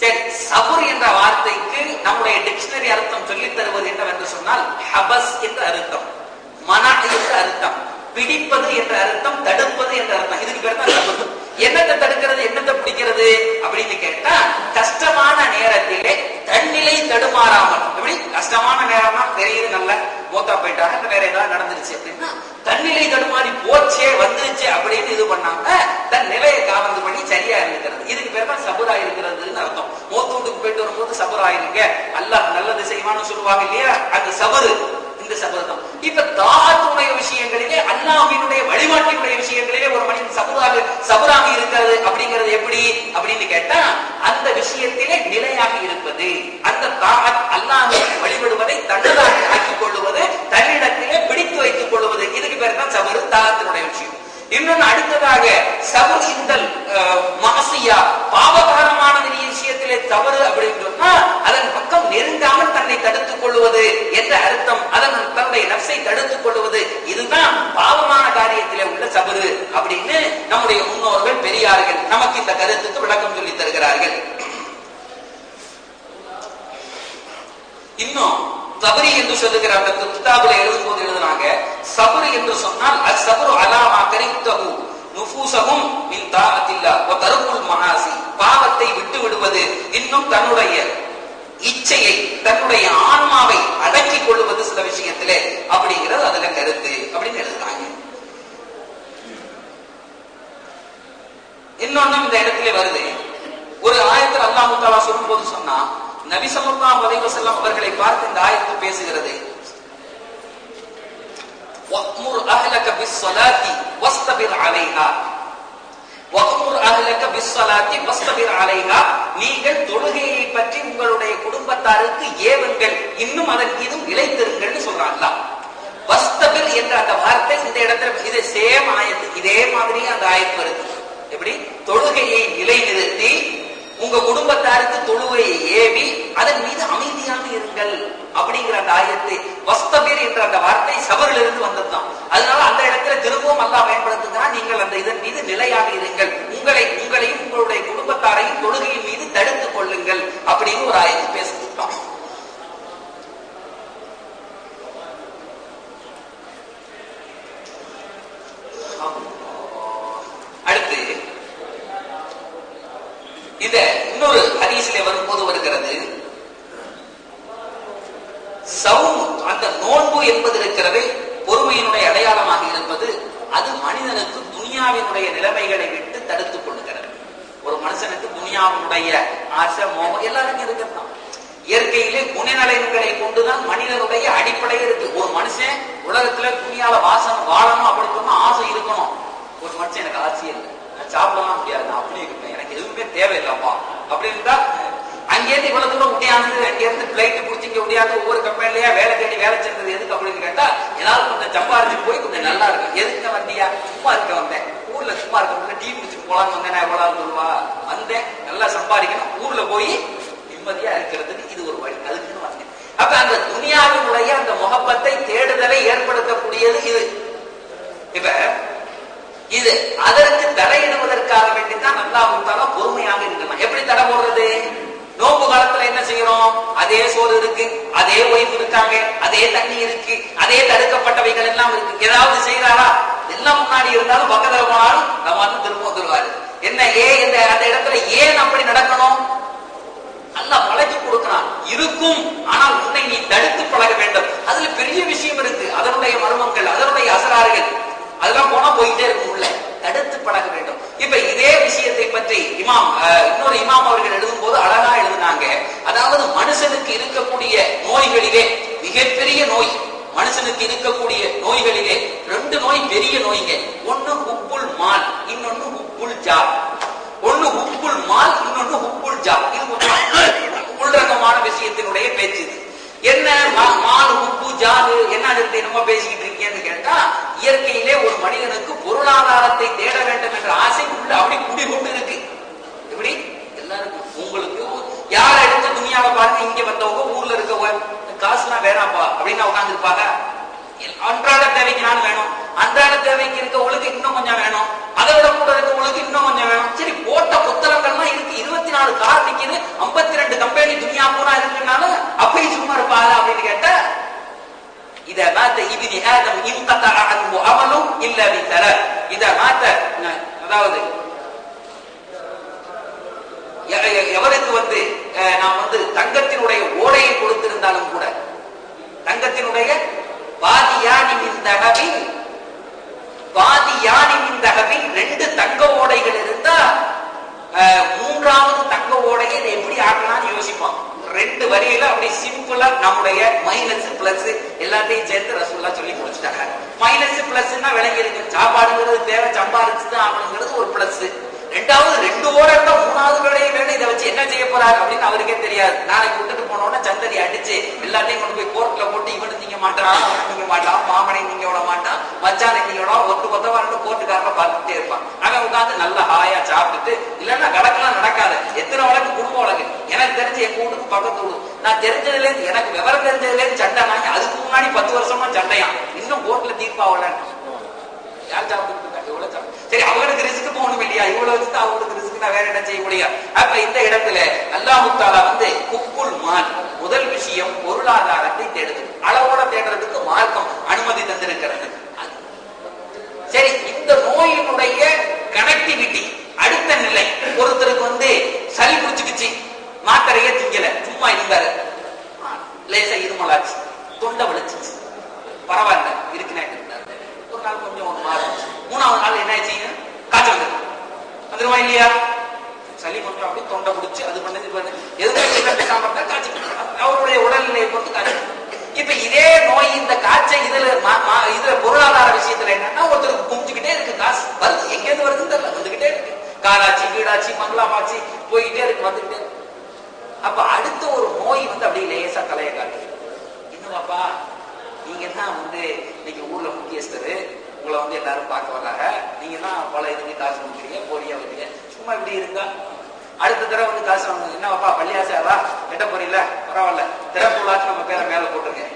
சபுர் என்ற வார்த்தைக்கு நம்முடைய டிக்ஷனரி அர்த்தம் சொல்லித் தருவது என்னவென்று சொன்னால் ஹபஸ் என்ற அர்த்தம் மன என்ற அர்த்தம் பிடிப்பது என்ற அர்த்தம் தடுப்பது என்ற அர்த்தம் இதுக்கு பேர் தான் சபுர் என்னத்தை தடுக்கிறது என்னத்தை பிடிக்கிறது அப்படின்னு கேட்டா கஷ்டமான நேரத்திலே தன்னிலை தடுமாறாமல் எப்படி கஷ்டமான நேரம்னா தெரியுது நல்ல மூத்தா போயிட்டாங்க இல்ல வேற ஏதாவது நடந்துருச்சு அப்படின்னா தன்னிலை தடுமாறி போச்சே வந்துருச்சு அப்படின்னு இது பண்ணாம தன் நிலையை காவந்து பண்ணி சரியா இருக்கிறது இதுக்கு பேர் தான் சபுரா இருக்கிறதுன்னு அர்த்தம் மூத்து வீட்டுக்கு போயிட்டு வரும்போது சபுரா இருங்க அல்லாஹ் நல்லது செய்வான்னு சொல்லுவாங்க இல்லையா அந்த சபரு இந்த சபதம் இப்ப தாத்துடைய விஷயங்களிலே அல்லாஹ்வினுடைய வழிபாட்டினுடைய விஷயங்களிலே ஒரு மனிதன் சபுராக சபுராக இருக்கிறது அப்படிங்கிறது எப்படி அப்படின்னு கேட்டா அந்த விஷயத்திலே நிலையாக இருப்பது அந்த தாத் அல்லாஹ்வை வழிபடுவதை தன்னதாக ஆக்கிக் கொள்ளுவது தன்னிடத்திலே பிடித்து வைத்துக் கொள்வது இதுக்கு பேர் தான் சபரு தாத்தினுடைய விஷயம் இன்னொன்னு அடுத்ததாக சபர் இந்தல் மாசியா பாவகாரமான விஷயத்திலே தவறு அப்படின்னு சொன்னா அதன் பக்கம் நெருங்காமல் தன்னை தடுத்துக் கொள்வது என்ற அர்த்தம் அதன் தன்னுடைய நப்சை தடுத்துக் கொள்வது இதுதான் பாவமான காரியத்திலே உள்ள சபரு அப்படின்னு நம்முடைய முன்னோர்கள் பெரியார்கள் நமக்கு இந்த கருத்துக்கு விளக்கம் சொல்லி தருகிறார்கள் இன்னும் சபரி என்று சொல்லுகிற அந்த கிதாபுல எழுதும்போது எழுதுனாங்க சபரு என்று சொன்னால் அசபரு அலாமா கரித்தகு நுபூசகும் மின் தாஅத்தில்லா வ தருக்குல் மகாசி பாவத்தை விட்டு விடுவது இன்னும் தன்னுடைய இச்சையை தன்னுடைய ஆன்மாவை அடக்கிக் கொள்வது சில விஷயத்திலே அப்படிங்கிறது அதுல கருத்து அப்படின்னு எழுதுறாங்க இன்னொன்னும் இந்த இடத்துல வருது ஒரு ஆயத்தில் அல்லாஹு தாலா சொல்லும்போது சொன்னா நபி ஸல்லல்லாஹு அலைஹி வஸல்லம் அவர்களை பார்த்து இந்த ஆயத்து பேசுகிறது وَأْمُرْ أَهْلَكَ بِالصَّلَاةِ وَاسْتَبِرْ عَلَيْهَا وَأْمُرْ أَهْلَكَ بِالصَّلَاةِ وَاسْتَبِرْ عَلَيْهَا நீங்கள் தொழுகையை பற்றி உங்களுடைய குடும்பத்தாருக்கு ஏவுங்கள் இன்னும் அதன் மீதும் நிலைத்திருங்கள்னு சொல்றாங்க வஸ்தபிர் என்ற அந்த வார்த்தை இந்த இடத்துல இது சேம் ஆயத்து இதே மாதிரி அந்த ஆயத்து வருது எப்படி தொழுகையை நிலைநிறுத்தி உங்க குடும்பத்தாருக்கு தொழுகையை ஏவி அதன் மீது அமைதியாக இருங்கள் அப்படிங்கிற அந்த ஆயத்தை வஸ்தபீர் என்ற அந்த வார்த்தை சபரில் இருந்து வந்ததுதான் அதனால அந்த இடத்துல திரும்பவும் அல்லாஹ் பயன்படுத்துகிறான் நீங்கள் அந்த இதன் மீது நிலையாக இருங்கள் உங்களை உங்களையும் உங்களுடைய குடும்பத்தாரையும் தொழுகையின் மீது தடுத்துக் கொள்ளுங்கள் அப்படின்னு ஒரு ஆயத்து பேசுகிறோம் அடுத்து இந்த இன்னொரு ஹதீஸ்ல வரும்போது வருகிறது சவும் அந்த நோன்பு என்பது இருக்கிறது பொறுமையினுடைய அடையாளமாக இருப்பது அது மனிதனுக்கு துனியாவினுடைய நிலைமைகளை விட்டு தடுத்துக் கொள்ளுகிறது ஒரு மனுஷனுக்கு துனியாவினுடைய ஆசை மோகம் எல்லாருக்கும் இருக்கிறது இயற்கையிலே குணநலன்களை கொண்டுதான் மனிதனுடைய அடிப்படை இருக்கு ஒரு மனுஷன் உலகத்துல துணியால வாசம் வாழணும் அப்படின்னு சொன்னா ஆசை இருக்கணும் ஒரு மனுஷன் எனக்கு ஆசையே இல்லை நான் சாப்பிடலாம் முடியாது நான் அப்படியே இருப்பேன் எனக்கு எதுவுமே தேவையில்லைப்பா அப்படி இருந்தா அங்கேருந்து இவ்வளவு தூரம் முடியாது அங்கேருந்து பிளைட் பிடிச்சி இங்க முடியாது ஒவ்வொரு கம்பெனிலயா வேலை தேடி வேலை செஞ்சது எதுக்கு அப்படின்னு கேட்டா ஏதாவது கொஞ்சம் சம்பாரிச்சு போய் கொஞ்சம் நல்லா இருக்கும் எதுக்கு வந்தியா சும்மா இருக்க வந்தேன் ஊர்ல சும்மா இருக்க முடியல டீ குடிச்சிட்டு போலான்னு வந்தேன் நான் எவ்வளவு சொல்லுவா வந்தேன் நல்லா சம்பாதிக்கணும் ஊர்ல போய் நிம்மதியா இருக்கிறதுக்கு இது ஒரு வழி அதுக்குன்னு வந்தேன் அப்ப அந்த துனியாவினுடைய அந்த முகப்பத்தை தேடுதலை ஏற்படுத்தக்கூடியது இது இப்ப இது அதற்கு தடையிடுவதற்காக வேண்டிதான் நல்லா கொடுத்தாலும் பொறுமையாக இருக்கணும் எப்படி தடை போடுறது நோம்பு காலத்துல என்ன செய்யறோம் அதே சோறு இருக்கு அதே ஒய்ஃப் இருக்காங்க அதே தண்ணி இருக்கு அதே தடுக்கப்பட்டவைகள் எல்லாம் இருக்கு ஏதாவது செய்யறாரா எல்லாம் முன்னாடி இருந்தாலும் பக்கத்துல போனாலும் நம்ம வந்து திரும்ப வந்துருவாரு என்ன ஏ இந்த அந்த இடத்துல ஏன் அப்படி நடக்கணும் அல்ல பழகி கொடுக்கிறான் இருக்கும் ஆனால் உன்னை நீ தடுத்து பழக வேண்டும் அதுல பெரிய விஷயம் இருக்கு அதனுடைய மர்மங்கள் அதனுடைய அசராறுகள் அதெல்லாம் போனா போயிட்டே இருக்கும் உள்ள தடுத்து பழக வேண்டும் இப்ப இதே விஷயத்தை பற்றி இமாம் இன்னொரு இமாம் அவர்கள் எழுதும் போது அழகா எழுதினாங்க அதாவது மனுஷனுக்கு இருக்கக்கூடிய நோய்களிலே மிகப்பெரிய நோய் மனுஷனுக்கு இருக்கக்கூடிய நோய்களிலே ரெண்டு நோய் பெரிய நோய்ங்க ஒண்ணு உப்புல் மால் இன்னொன்னு உப்புல் ஜா ஒண்ணு உப்புல் மால் இன்னொன்னு உப்புல் ஜா இது உள்ரகமான விஷயத்தினுடைய பேச்சு இது என்ன மால் உப்பு ஜாது என்ன அதுக்கு என்னமோ பேசிக்கிட்டு இருக்கேன்னு கேட்டா இயற்கையிலே ஒரு மனிதனுக்கு பொருளாதாரத்தை தேட வேண்டும் என்ற ஆசை உள்ள அப்படி குடிகொண்டு இருக்கு எப்படி எல்லாருக்கும் உங்களுக்கு யார எடுத்து துணியால பாருங்க இங்க வந்தவங்க ஊர்ல இருக்கவங்க காசுலாம் வேணாப்பா அப்படின்னு உட்கார்ந்து இருப்பாங்க அன்றாட தேவைக்கு நான் வேணும் அன்றாட தேவைக்கு இருக்கவங்களுக்கு இன்னும் கொஞ்சம் வேணும் அதை விட கூட இருக்கவங்களுக்கு இன்னும் கொஞ்சம் வேணும் சரி போட்ட புத்தகங்கள்லாம் இருக்கு இருபத்தி நாலு கார் நிக்குது ஐம்பத்தி ரெண்டு அதாவது எ- எ- எவருக்கு வந்து அஹ், நாம் வந்து தங்கத்தினுடைய ஓடையை கொடுத்திருந்தாலும் கூட தங்கத்தினுடைய பாதி யானி மின்தகவின் பாதி யானி மின்தகவின் ரெண்டு தங்க ஓடைகள் இருந்தா அஹ், மூன்றாவது தங்க ஓடையை இதை எப்படி ஆக்கலாம்னு யோசிப்பான் ரெண்டு வரியில அப்படி சிம்பிளா நம்முடைய மைனஸ் பிளஸ் எல்லாத்தையும் சேர்த்து ரசூல்லா சொல்லி முடிச்சிட்டாங்க மைனஸ் பிளஸ்னா விளங்கி இருக்கு சாப்பாடுங்கிறது தேவை சம்பாதிச்சு தான் ஆகணுங்கிறது ஒரு பிளஸ் ரெண்டாவது ரெண்டு ஓட இருந்தா மூணாவது வேலையை வேணும் இதை வச்சு என்ன செய்ய போறாரு அப்படின்னு அவருக்கே தெரியாது நாளைக்கு விட்டுட்டு போனோம்னா சந்ததி அடிச்சு எல்லாத்தையும் கொண்டு போய் கோர்ட்ல போட்டு இவனு நீங்க மாட்டான் அவனை நீங்க மாட்டான் மாமனை நீங்க விட மாட்டான் மச்சானை நீங்க விட ஒட்டு கொத்தவாரன்னு கோர்ட்டுக்காரங்க பார்த்துட்டே இருப்பான் அவன் உட்காந்து நல்லா ஹாயா சாப்பிட்டுட்டு இல்லைன்னா வழக்கெல்லாம் நடக்காது எத்தனை வழக்கு குடும்ப வழக்கு எனக்கு தெரிஞ்சு எங்க வீட்டுக்கு பக்கத்து வீடு நான் தெரிஞ்சதுல இருந்து எனக்கு விவரம் தெரிஞ்சதுல இருந்து சண்டை நாங்க அதுக்கு முன்னாடி பத்து வருஷமா சண்டையா இன்னும் கோர்ட்ல தீர்ப்பாவலன்னு யார் சாப்பிட்டு இருக்கா எவ்வளவு சாப்பிட்டு சரி அவங்களுக்கு ரிஸ்க் போகணும் இல்லையா இவ்வளவு வச்சு அவங்களுக்கு ரிஸ்க் நான் வேற என்ன செய்ய முடியும் அப்ப இந்த இடத்துல அல்லாஹு தாலா வந்து குக்குல் மால் முதல் விஷயம் பொருளாதாரத்தை தேடுது அளவோட தேடுறதுக்கு மார்க்கம் அனுமதி தந்திருக்கிறது சரி இந்த நோயினுடைய கனெக்டிவிட்டி அடுத்த நிலை ஒருத்தருக்கு வந்து சளி பிடிச்சுக்கிச்சு மாத்திரையே திங்கல சும்மா இருந்தாரு லேசா இருமலாச்சு தொண்டை வலிச்சுச்சு பரவாயில்ல இருக்குனே இருந்தாரு ஒரு நாள் கொஞ்சம் ஒரு மாறுச்சு மூணாவது நாள் என்ன ஆச்சுங்க காய்ச்சல் வந்துருக்கு வந்துருமா இல்லையா சளி மட்டும் அப்படியே தொண்டை பிடிச்சு அது பண்ணது இது பண்ணு எதுவுமே பேசாம இருந்தா காய்ச்சல் அவருடைய உடல்நிலையை பொறுத்து காய்ச்சல் இப்ப இதே நோய் இந்த காய்ச்சல் இதுல மா- மா- இதுல பொருளாதார விஷயத்துல என்னன்னா ஒருத்தருக்கு குமிச்சுக்கிட்டே இருக்கு காசு வருது எங்க இருந்து வருதுன்னு தெரியல வந்துகிட்டே இருக்கு காராச்சி வீடாச்சி மங்களாமாச்சி போய்கிட்டே இருக்கு வந்துகிட்டே இருக்கு அப்ப அடுத்த ஒரு நோய் வந்து அப்படியே லேசா தலைய காட்டுது என்னவாப்பா நீங்க தான் வந்து இன்னைக்கு ஊர்ல முக்கியஸ்தரு உங்களை வந்து எல்லாரும் பார்க்க வர்றாங்க நீங்க தான் பல இதுக்கு காசு கொடுக்குறீங்க போலியா வைக்கிறீங்க சும்மா இப்படி இருந்தா அடுத்த தடவை வந்து காசு வாங்க என்னவாப்பா பள்ளியாசாரா கெட்ட போறீங்களா பரவாயில்ல திறப்புள்ளாச்சு நம்ம பேரை மேல போட்டுருங்க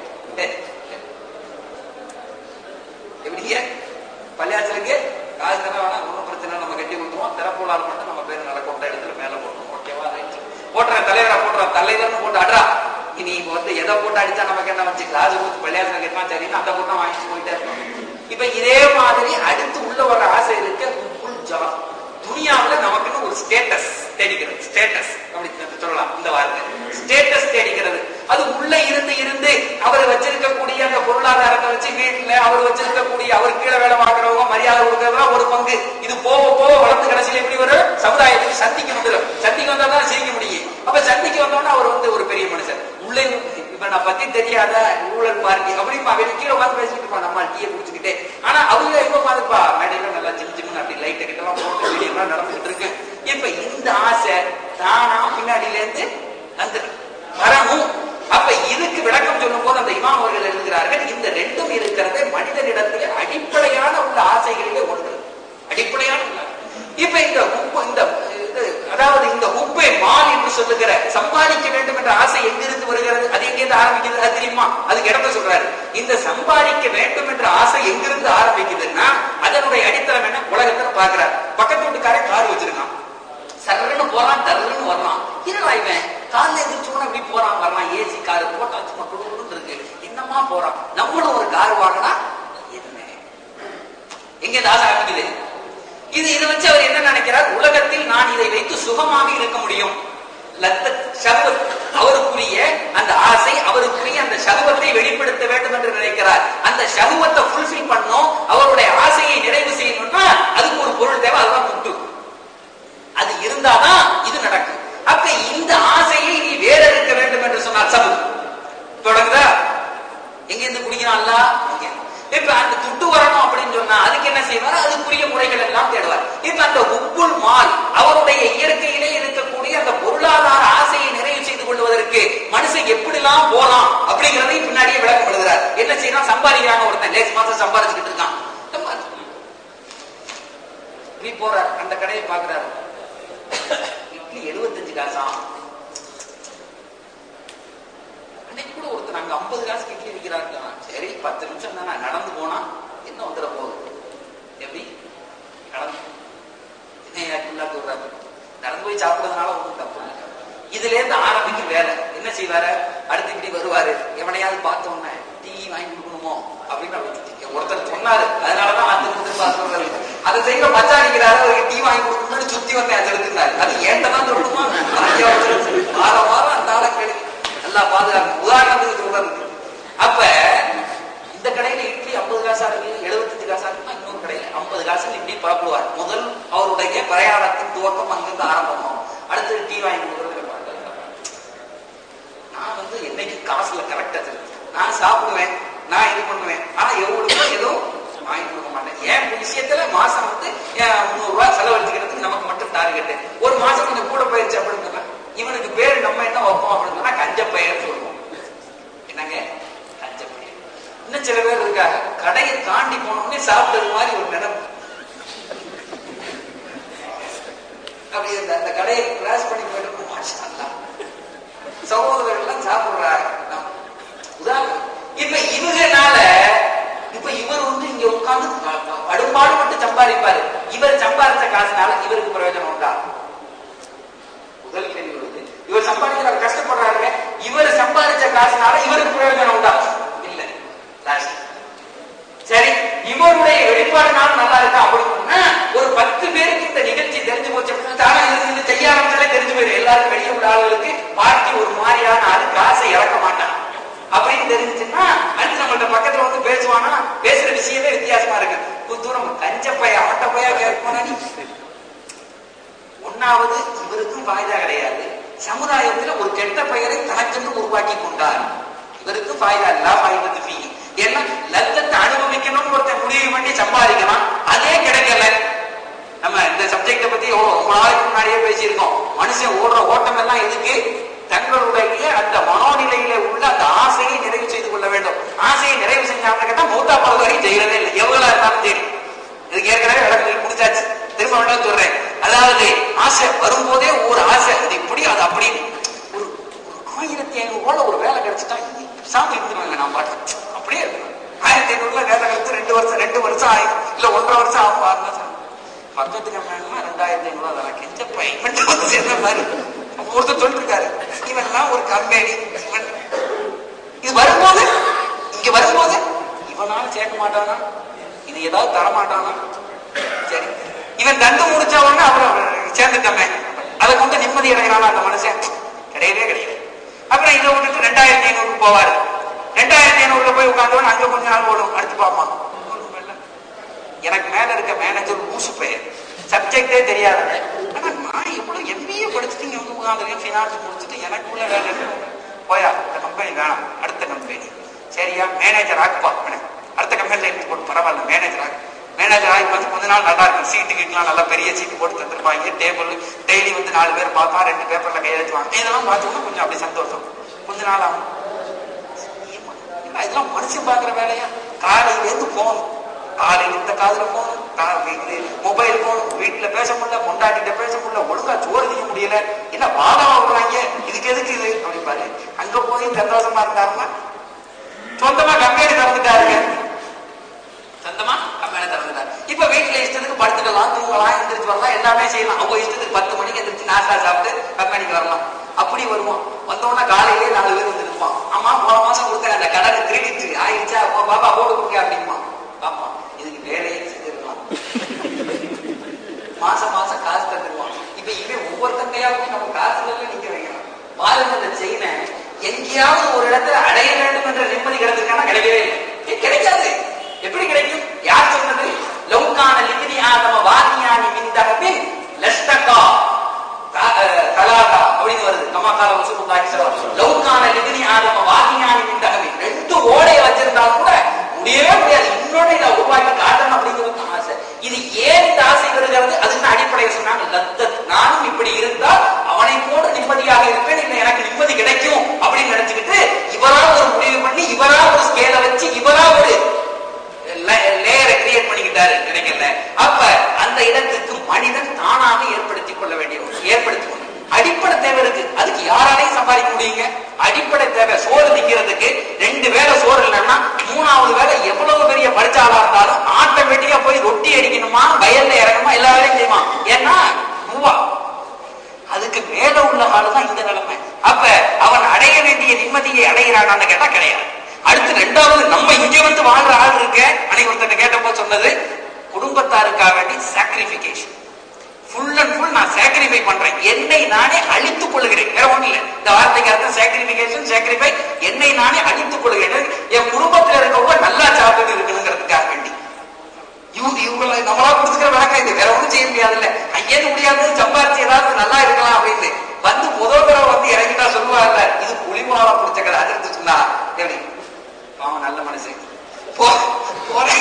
எப்படிங்க பள்ளியாச்சலுக்கு காசு தர வேணாம் ஒன்றும் பிரச்சனை இல்லை, நம்ம கட்டி கொடுத்துருவோம் திறப்புள்ளால் மட்டும் நம்ம பேர் நல்ல கொண்ட இடத்துல மேல போட்டுருவோம் ஓகேவா ரைட் போட்டுற தலைவரா போட்டுற தலைவர்னு போட்டு அட்ரா இனி இப்ப வந்து எதை போட்டு அடிச்சா நமக்கு என்ன வச்சு காசு கொடுத்து பள்ளியாசனம் கேட்பான் சரின்னு அந்த போட்டா வாங்கிட்டு போயிட்டே இருக்கோம் இப்ப இதே மாதிரி அடுத்து உள்ள வர ஆசை இருக்க ஃபுல் ஜாப் துனியாவுல நமக்குன்னு ஒரு ஸ்டேட்டஸ் தேடிக்கிறது ஸ்டேட்டஸ் அப்படி சொல்லலாம் இந்த வார்த்தை ஸ்டேட்டஸ் தேடிக்கிறது அது உள்ள இருந்து இருந்து அவர் வச்சிருக்கக்கூடிய அந்த பொருளாதாரத்தை வச்சு வீட்டுல அவர் வச்சிருக்கக்கூடிய அவர் கீழே வேலை பார்க்கறவங்க மரியாதை கொடுக்கறதுலாம் ஒரு பங்கு இது போக போக வளர்ந்து கடைசியில் எப்படி வரும் சமுதாயத்துக்கு சந்திக்கு வந்துடும் சந்திக்கு வந்தா தான் சிரிக்க முடியும் அப்ப சந்திக்கு வந்தோம்னா அவர் வந்து ஒரு பெரிய மனுஷன் உள்ளே இப்ப நான் பத்தி தெரியாத ஊழல் பார்ட்டி அப்படிப்பா வெளியே கீழே உட்காந்து பேசிட்டு இருப்பான் நம்ம டீயை குடிச்சுக்கிட்டே ஆனா அவங்க எப்ப பாருப்பா மேடையில நல்லா ஜிம் ஜிம்னு அப்படி லைட் கிட்டலாம் போட்டு வீடியோ எல்லாம் நடந்துட்டு இருக்கு இப்ப இந்த ஆசை தானா பின்னாடியில இருந்து வந்து வரணும் அப்ப இதுக்கு விளக்கம் சொல்லும் போது அந்த இமாம் அவர்கள் எழுதுகிறார்கள் இந்த ரெண்டும் இருக்கிறது மனிதனிடத்தில் அடிப்படையான உள்ள ஆசைகளிலே ஒன்று அடிப்படையான உள்ள இப்ப இந்த உப்பு இந்த இது, அதாவது இந்த உப்பை மால் என்று சொல்லுகிற சம்பாதிக்க வேண்டும் என்ற ஆசை எங்கிருந்து வருகிறது அது எங்கிருந்து ஆரம்பிக்கிறது அது தெரியுமா அதுக்கு இடத்த சொல்றாரு இந்த சம்பாதிக்க வேண்டும் என்ற ஆசை எங்கிருந்து ஆரம்பிக்குதுன்னா அதனுடைய அடித்தளம் என்ன உலகத்துல பாக்குறாரு பக்கத்து வீட்டுக்காரன் கார் வச்சிருக்கான் சர்ன்னு போறான் தர்ன்னு வர்றான் என்னடா இவன் காலைல எந்திரிச்சோன்னு அப்படி போறான் வர்றான் ஏசி கார் போட்டா சும்மா குடுக்குன்னு இருக்கு என்னமா போறான் நம்மளும் ஒரு கார் வாங்கினா என்ன எங்க இந்த ஆசை ஆரம்பிக்குது இது இதை வச்சு அவர் என்ன நினைக்கிறார் உலகத்தில் நான் இதை வைத்து சுகமாக இருக்க முடியும் லத்த ஷஹவத் அவருக்குரிய அந்த ஆசை அவருக்குரிய அந்த ஷஹவத்தை வெளிப்படுத்த வேண்டும் என்று நினைக்கிறார் அந்த ஷஹவத்தை ஃபுல்ஃபில் பண்ணும் அவருடைய ஆசையை நிறைவு செய்யணும்னா அதுக்கு ஒரு பொருள் தேவை அதுதான் முட்டு அது இருந்தாதான் இது நடக்கும் அப்ப இந்த ஆசையை நீ வேற இருக்க வேண்டும் என்று சொன்னார் சபு தொடங்குதா எங்க இருந்து குடிக்கிறான்ல இங்க. இப்ப அந்த துட்டு வரணும் அப்படின்னு சொன்னா அதுக்கு என்ன செய்வார் அதுக்குரிய முறைகள் எல்லாம் தேடுவார் இப்ப அந்த உப்புல் மால் அவருடைய இயற்கையிலே இருக்கக்கூடிய அந்த பொருளாதார ஆசையை நிறைவு செய்து கொள்வதற்கு மனுஷன் எப்படிலாம் போலாம் அப்படிங்கறதை பின்னாடியே விளக்கம் எழுதுறார் என்ன செய்யறான் சம்பாதிக்கிறாங்க ஒருத்தன் லேஸ் மாசம் சம்பாதிச்சுக்கிட்டு இருக்கான் சம்பாதிச்சு. இப்படி போறார் அந்த கடையை பாக்குறாரு இட்லி எழுபத்தஞ்சு காசா அன்னைக்கு கூட ஒருத்தர் அங்க ஐம்பது காசுக்கு இட்லி விற்கிறாரு சரி பத்து நிமிஷம் தானே நடந்து போனா என்ன வந்துட போகுது எப்படி நடந்து என்ன சொல்றாரு நடந்து போய் சாப்பிடுறதுனால ஒன்றும் தப்பு இல்லை இதுல இருந்து ஆரம்பிக்கும் வேலை என்ன செய்வாரு அடுத்து இப்படி வருவாரு எவனையாவது பார்த்த உடனே டீ வாங்கி கொடுக்கணுமோ அப்படின்னு அப்படி ஒருத்தர் சொன்னாரு அதனாலதான் அது திரும்ப சொல்றது அதை செய்யற மச்சாடிக்கிறாரு அவருக்கு டீ வாங்கி கொடுக்கணும்னு சுத்தி வந்தேன் அந்த எடுத்துனாரு அது ஏன்ட்ட தான் சொல்லணுமா நிறைய வச்சிருந்து வாரம் வாரம் அந்த ஆளை கேளு நல்லா பாதுகாப்பு உதாரணத்துக்கு சொல்றது அப்ப இந்த கடையில இட்லி ஐம்பது காசா இருக்கு எழுபத்தஞ்சு காசா இருக்குன்னா இன்னொரு கடையில ஐம்பது காசு இப்படி பரப்புவார் முதல் அவருடைய பிரயாணத்தின் துவக்கம் அங்கிருந்து ஆரம்பமாகும் அடுத்து டீ வாங்கி கொடுக்கறது நான் வந்து என்னைக்கு காசுல கரெக்டா தெரியும் நான் சாப்பிடுவேன் நான் இது பண்ணுவேன் ஆனா எவ்வளவு எதுவும் வாங்கி கொடுக்க மாட்டேன் ஏன் விஷயத்துல மாசம் வந்து முந்நூறு ரூபாய் செலவழிச்சுக்கிறதுக்கு நமக்கு மட்டும் டார்கெட் ஒரு மாசம் கொஞ்சம் கூட போயிருச்சு அப்படின்னு சொன்னா இவனுக்கு பேர் நம்ம என்ன வைப்போம் அப்படின்னு சொன்னா கஞ்ச பயிர் சொல்லுவோம் என்னங்க கஞ்ச பயிர் இன்னும் சில பேர் இருக்காங்க கடையை தாண்டி போனோடனே சாப்பிட்டது மாதிரி ஒரு நினைப்பு அப்படி அந்த அந்த கடையை கிராஸ் பண்ணி போயிட்டு மாஷா அல்லாஹ். சகோதரர்கள் எல்லாம் சாப்பிடுறாங்க நம்ம- உதாரணம் இப்ப இவங்கனால இப்ப இவர் வந்து இங்க உட்கார்ந்து படும்பாடு மட்டும் சம்பாதிப்பாரு இவர் சம்பாதிச்ச காசுனால இவருக்கு பிரயோஜனம் உண்டா முதல் கேள்வி வருது இவர் சம்பாதிக்கிறார் கஷ்டப்படுறாரு இவர் சம்பாதிச்ச காசுனால இவருக்கு பிரயோஜனம் உண்டா இல்ல லாஸ்ட் சரி இவருடைய வெளிப்பாடுனால நல்லா இருக்கா அப்படின்னா ஒரு பத்து பேருக்கு இந்த நிகழ்ச்சி தெரிஞ்சு போச்சு அப்படின்னா தானே இது இது செய்ய ஆரம்பிச்சாலே தெரிஞ்சு போயிடும் எல்லாரும் வெளியே உள்ள ஆளுகளுக்கு பார்ட்டி ஒரு மாதிரியான ஆளு காசை இறக்க மாட்டான் அப்படின்னு தெரிஞ்சுச்சுன்னா அடுத்து நம்மள்ட்ட பக்கத்துல வந்து பேசுவானா பேசுற விஷயமே வித்தியாசமா இருக்கு புத்தூரம் கஞ்ச பைய ஆட்ட பையா கேட்பானா நீ ஒன்னாவது இவருக்கும் பாய்தா கிடையாது சமுதாயத்துல ஒரு கெட்ட பெயரை தனக்கென்று உருவாக்கி கொண்டார் இவருக்கு பாய்தா இல்லா பாய்வது ஃபீ ஏன்னா லத்தத்தை அனுபவிக்கணும்னு ஒருத்தன் முடிவு பண்ணி சம்பாதிக்கலாம் அதே கிடைக்கல நம்ம இந்த சப்ஜெக்ட பத்தி எவ்வளவு ரொம்ப நாளைக்கு முன்னாடியே பேசியிருக்கோம் மனுஷன் ஓடுற ஓட்டம் எல்லாம் எதுக்கு தங்களுடைய அந்த மனோநிலையில உள்ள அந்த ஆசையை நிறைவு செய்து கொள்ள வேண்டும் ஆசையை நிறைவு செஞ்சாங்கன்னு கேட்டா மூத்தா பகுதி வரைக்கும் செய்யறதே இல்லை எவ்வளவு இருந்தாலும் சரி இதுக்கு ஏற்கனவே விளக்கம் முடிச்சாச்சு திரும்ப வேண்டாம் சொல்றேன் அதாவது ஆசை வரும்போதே ஒரு ஆசை அது இப்படி அது அப்படி ஒரு ஒரு ஆயிரத்தி ஐநூறு ரூபாய் ஒரு வேலை கிடைச்சிட்டா சாமி இருந்துருவாங்க நான் பாட்டு அப்படியே இருக்கணும் ஆயிரத்தி ஐநூறு ரூபாய் வேலை கிடைச்சு ரெண்டு வருஷம் ரெண்டு வருஷம் ஆயிரம் இல்ல ஒன்றரை வருஷம் ஆகும் ஆறு மாசம் பக்கத்து கம்பெனிலாம் ரெண்டாயிரத்தி ஐநூறு ரூபாய் தரேன் கெஞ்ச பைமெண்ட் வந்து சேர்ந்த மாதிரி அப்ப ஒருத்தர் சொல்லிட்டு இருக்காரு இவன்லாம் ஒரு கம்பெனி இவன் இது வரும்போது இங்க வரும்போது இவனால சேர்க்க மாட்டானா இது ஏதாவது தர மாட்டானா சரி இவன் தண்டு முடிச்ச உடனே அப்புறம் சேர்ந்துட்டமே அதை கொண்டு நிம்மதி அடைகிறானா அந்த மனுஷன் கிடையவே கிடையாது அப்புறம் இதை விட்டுட்டு ரெண்டாயிரத்தி ஐநூறு போவாரு ரெண்டாயிரத்தி ஐநூறுல போய் உட்காந்தவன் அங்க கொஞ்ச நாள் ஓடும் அடுத்து பார்ப்பான் ஒண்ணும் இல்ல. எனக்கு மேல இருக்க மேனேஜர் மூசு பெயர் சப்ஜெக்டே தெரியாதவன் ஆனா நான் இவ்வளவு எம்பிஏ படிச்சுட்டு இங்க வந்து உட்காந்துருக்கேன் ஃபினான்ஸ் முடிச்சுட்டு எனக்குள்ள வேலை இருக்கு போயா இந்த கம்பெனி வேணாம் அடுத்த கம்பெனி சரியா மேனேஜர் ஆக்குப்பா அவனை. அடுத்த கம்பெனில இருந்து போட்டு பரவாயில்ல மேனேஜர் ஆக்கு மேனேஜர் ஆகி வந்து கொஞ்ச நாள் நல்லா இருக்கும் சீட்டு கிட்டலாம் நல்லா பெரிய சீட்டு போட்டு தந்துருப்பாங்க டேபிள் டெய்லி வந்து நாலு பேர் பார்ப்பா ரெண்டு பேப்பர்ல கையெழுத்துவாங்க இதெல்லாம் பார்த்தோம்னா கொஞ்சம் அப்படி சந்தோஷம் கொஞ்ச நாள் ஆகும் ஏம்மா, இதெல்லாம் மனுஷன் பாக்குற வேலையா காலையில இருந்து போகணும் காலையில இந்த காதுல போகணும் கா- இது மொபைல் போகணும் வீட்டுல பேச முடியல கொண்டாட்டிட்ட பேச முடியல ஒழுங்கா சோறு திங்க முடியல என்ன வாதம் விடுறாங்க இதுக்கு எதுக்கு இது அப்படிப்பாரு அங்க போய் சந்தோஷமா இருந்தாருன்னா சொந்தமா கம்பெனி திறந்துட்டாருங்க சொந்தமா கம்பெனி திறந்துட்டாரு இப்ப வீட்டுல இஷ்டத்துக்கு படுத்துக்கலாம் தூங்கலாம் எந்திரிச்சு வரலாம் எல்லாமே செய்யலாம் அவங்க இஷ்டத்துக்கு பத்து மணிக்கு எந்திரிச்சு நாஸ்டா சாப்பிட்டு கம்பெனிக்கு வரலாம் அப்படி வருவான் வந்தோடனே காலையிலேயே நாலு பேர் வந்து இருப்பான் ஆமா போன மாசம் கொடுத்த அந்த கடன் கிரெடிட் ஆயிடுச்சா அப்போ பாப்பா போட்டு கொடுங்க அப்படிமா பாப்பா இதுக்கு வேலையே செஞ்சிருக்கலாம் மாசம் மாசம் காசு தந்துருவான் இப்ப இவன் ஒவ்வொரு தந்தையாவும் நம்ம காசுல நிக்க வைக்கிறான் பாருங்க இந்த செயினை எங்கேயாவது ஒரு இடத்துல அடைய வேண்டும் என்ற நிம்மதி கிடைச்சிருக்கானா கிடைக்கவே இல்லை ஏன் கிடைக்காது எப்படி கிடைக்கும் யார் சொன்னது லௌகான லிமினி ஆதம வாணியானி மின்தகபின் லஷ்டகா தலாகா அப்படின்னு வருது கமா கால ரசூலுல்லாஹி ஸல்லல்லாஹு லௌகான லிமினி ஆதம வாணியானி மின்தகபின் ரெண்டு ஓடைய வச்சிருந்தாலும் கூட முடியவே முடியாது இன்னொன்னு இதை உருவாக்கி காட்டணும் அப்படிங்கிறது ஆசை இது ஏன் இந்த ஆசை வருகிறது அதுக்கு அடிப்படையை சொன்னாங்க லத்தத் நானும் இப்படி இருந்தால் அவனை போல நிம்மதியாக இருப்பேன் இல்லை எனக்கு நிம்மதி கிடைக்கும் அப்படின்னு நினைச்சுக்கிட்டு இவரா ஒரு முடிவு பண்ணி இவரா ஒரு ஸ்கேலை வச்சு இவரா ஒரு லேயரை கிரியேட் பண்ணிக்கிட்டாரு நினைக்கல அப்ப அந்த இடத்துக்கு மனிதன் தானாக ஏற்படுத்திக் கொள்ள வேண்டிய ஒன்று ஏற்படுத்தி கொண்டு அடிப்படை தேவை இருக்கு அதுக்கு யாராலையும் சம்பாதிக்க முடியுங்க அடிப்படை தேவை சோறு திங்கிறதுக்கு ரெண்டு வேளை சோறு இல்லைன்னா மூணாவது வேளை எவ்வளவு பெரிய படிச்சாளா இருந்தாலும் ஆட்டோமேட்டிக்கா போய் ரொட்டி அடிக்கணுமா வயல்ல இறங்கணுமா எல்லா வேலையும் செய்வான் ஏன்னா ரூபா குடும்பத்தாருக்காக வேண்டி சாக்ரிபிகேஷன் ஃபுல் அண்ட் ஃபுல் நான் சாக்ரிஃபை பண்றேன் என்னை நானே அழித்துக் கொள்கிறேன் வேற ஒண்ணு இல்ல இந்த வார்த்தைக்கு அர்த்தம் சாக்ரிபிகேஷன் சாக்ரிஃபை என்னை நானே அழித்துக் கொள்கிறேன் என் குடும்பத்துல இருக்கவங்க நல்லா சாப்பிட்டு இருக்கணுங்கிறதுக்காக வேண்டி இவங்க இவங்களை நம்மளா கொடுத்துக்கிற வழக்கம் இது வேற ஒண்ணும் செய்ய முடியாதுல்ல ஐயது முடியாது சம்பாரிச்சு ஏதாவது நல்லா இருக்கலாம் அப்படின்னு வந்து முதல் தடவை வந்து இறங்கிட்டா சொல்லுவாங்கல்ல இது புலிமாவா பிடிச்ச கதை அது எடுத்து சொன்னா எப்படி அவன் நல்ல மனுஷன் போ போறேன்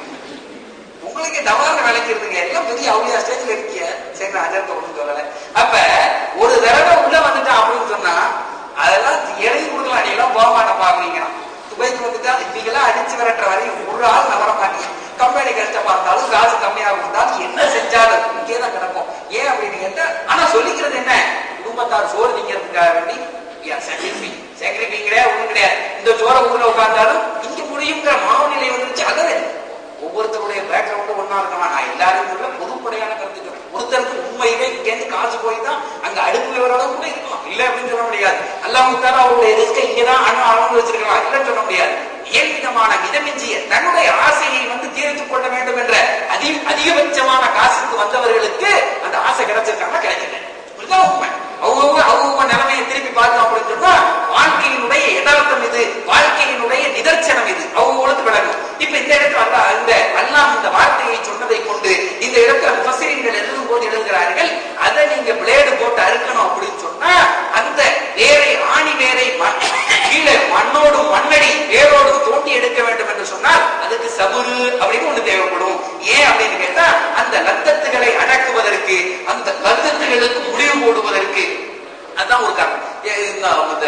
உங்களுக்கு தவறான வேலைக்கு இருந்துங்க எல்லாம் பெரிய அவுளியா ஸ்டேஜ்ல இருக்கீங்க சரி நான் அஜர்த்த ஒண்ணும் சொல்லல அப்ப ஒரு தடவை உள்ள வந்துட்டான் அப்படின்னு சொன்னா அதெல்லாம் எழுதி கொடுக்கலாம் நீ எல்லாம் போக மாட்டப்பா அப்படிங்கிறான் துபாய்க்கு வந்துட்டா இவங்கெல்லாம் அடிச்சு விரட்டுற வரையும் ஒரு ஆள் நவர மாட்டீங்க கம்பெனி கஷ்டமா இருந்தாலும் காசு கம்மியா இருந்தாலும் என்ன செஞ்சாலும் இங்கே தான் கிடக்கும் ஏன் அப்படின்னு கேட்டா ஆனா சொல்லிக்கிறது என்ன குடும்பத்தார் சோறு திங்கிறதுக்காக வேண்டி சாக்ரிஃபை சாக்ரிஃபை கிடையாது ஒண்ணும் கிடையாது இந்த சோற ஊர்ல உட்கார்ந்தாலும் இங்க முடியுங்கிற மனோநிலை வந்துருச்சு அதான் ஒவ்வொருத்தருடைய பேக்ரவுண்டும் ஒன்னா இருக்கலாம் நான் எல்லாரும் சொல்ல பொதுப்படையான கருத்துக்கள் ஒருத்தருக்கு உண்மையிலே இங்க இருந்து காசு போய் தான் அங்க அடுப்பு விவரோட கூட இருக்கலாம் இல்ல அப்படின்னு சொல்ல முடியாது அல்லாஹ் முத்தால அவருடைய ரிஸ்கை இங்கதான் அணு அளந்து வச்சிருக்கலாம் இல்லைன்னு சொல்ல முடியாது ஏன் விதமான மிதமிஞ்சிய தன்னுடைய ஆசையை வந்து தீர்த்துக் கொள்ள வேண்டும் என்ற அதி அதிகபட்சமான காசுக்கு வந்தவர்களுக்கு அந்த ஆசை கிடைச்சிருக்காங்க கிடைக்கல இதுதான் உண்மை அவங்க அவங்க நிலைமையை திருப்பி பார்த்தோம் அப்படின்னு சொன்னா வாழ்க்கையினுடைய யதார்த்தம் இது வாழ்க்கையினுடைய நிதர்சனம் இது அவங்களுக்கு விளங்கும் இப்ப இந்த இடத்துல அல்லா இந்த அல்லாஹ் இந்த வார்த்தையை சொன்னதை கொண்டு இந்த இடத்துல முஃபஸிரீன்கள் எழுதும் போது எழுதுகிறார்கள் அதை நீங்க பிளேடு போட்டு அறுக்கணும் அப்படின்னு சொன்னா அந்த வேரை ஆணி வேரை மண் கீழே மண்ணோடும் மண்ணடி வேரோடும் தோண்டி எடுக்க வேண்டும் என்று சொன்னால் அதுக்கு சபுரு அப்படின்னு ஒண்ணு தேவைப்படும் ஏன் அப்படின்னு கேட்டா அந்த லத்தத்துகளை அடக்குவதற்கு அந்த லத்தத்துகளுக்கு முடிவு போடுவதற்கு அதான் ஒரு காரணம் ஏ, இந்த இந்த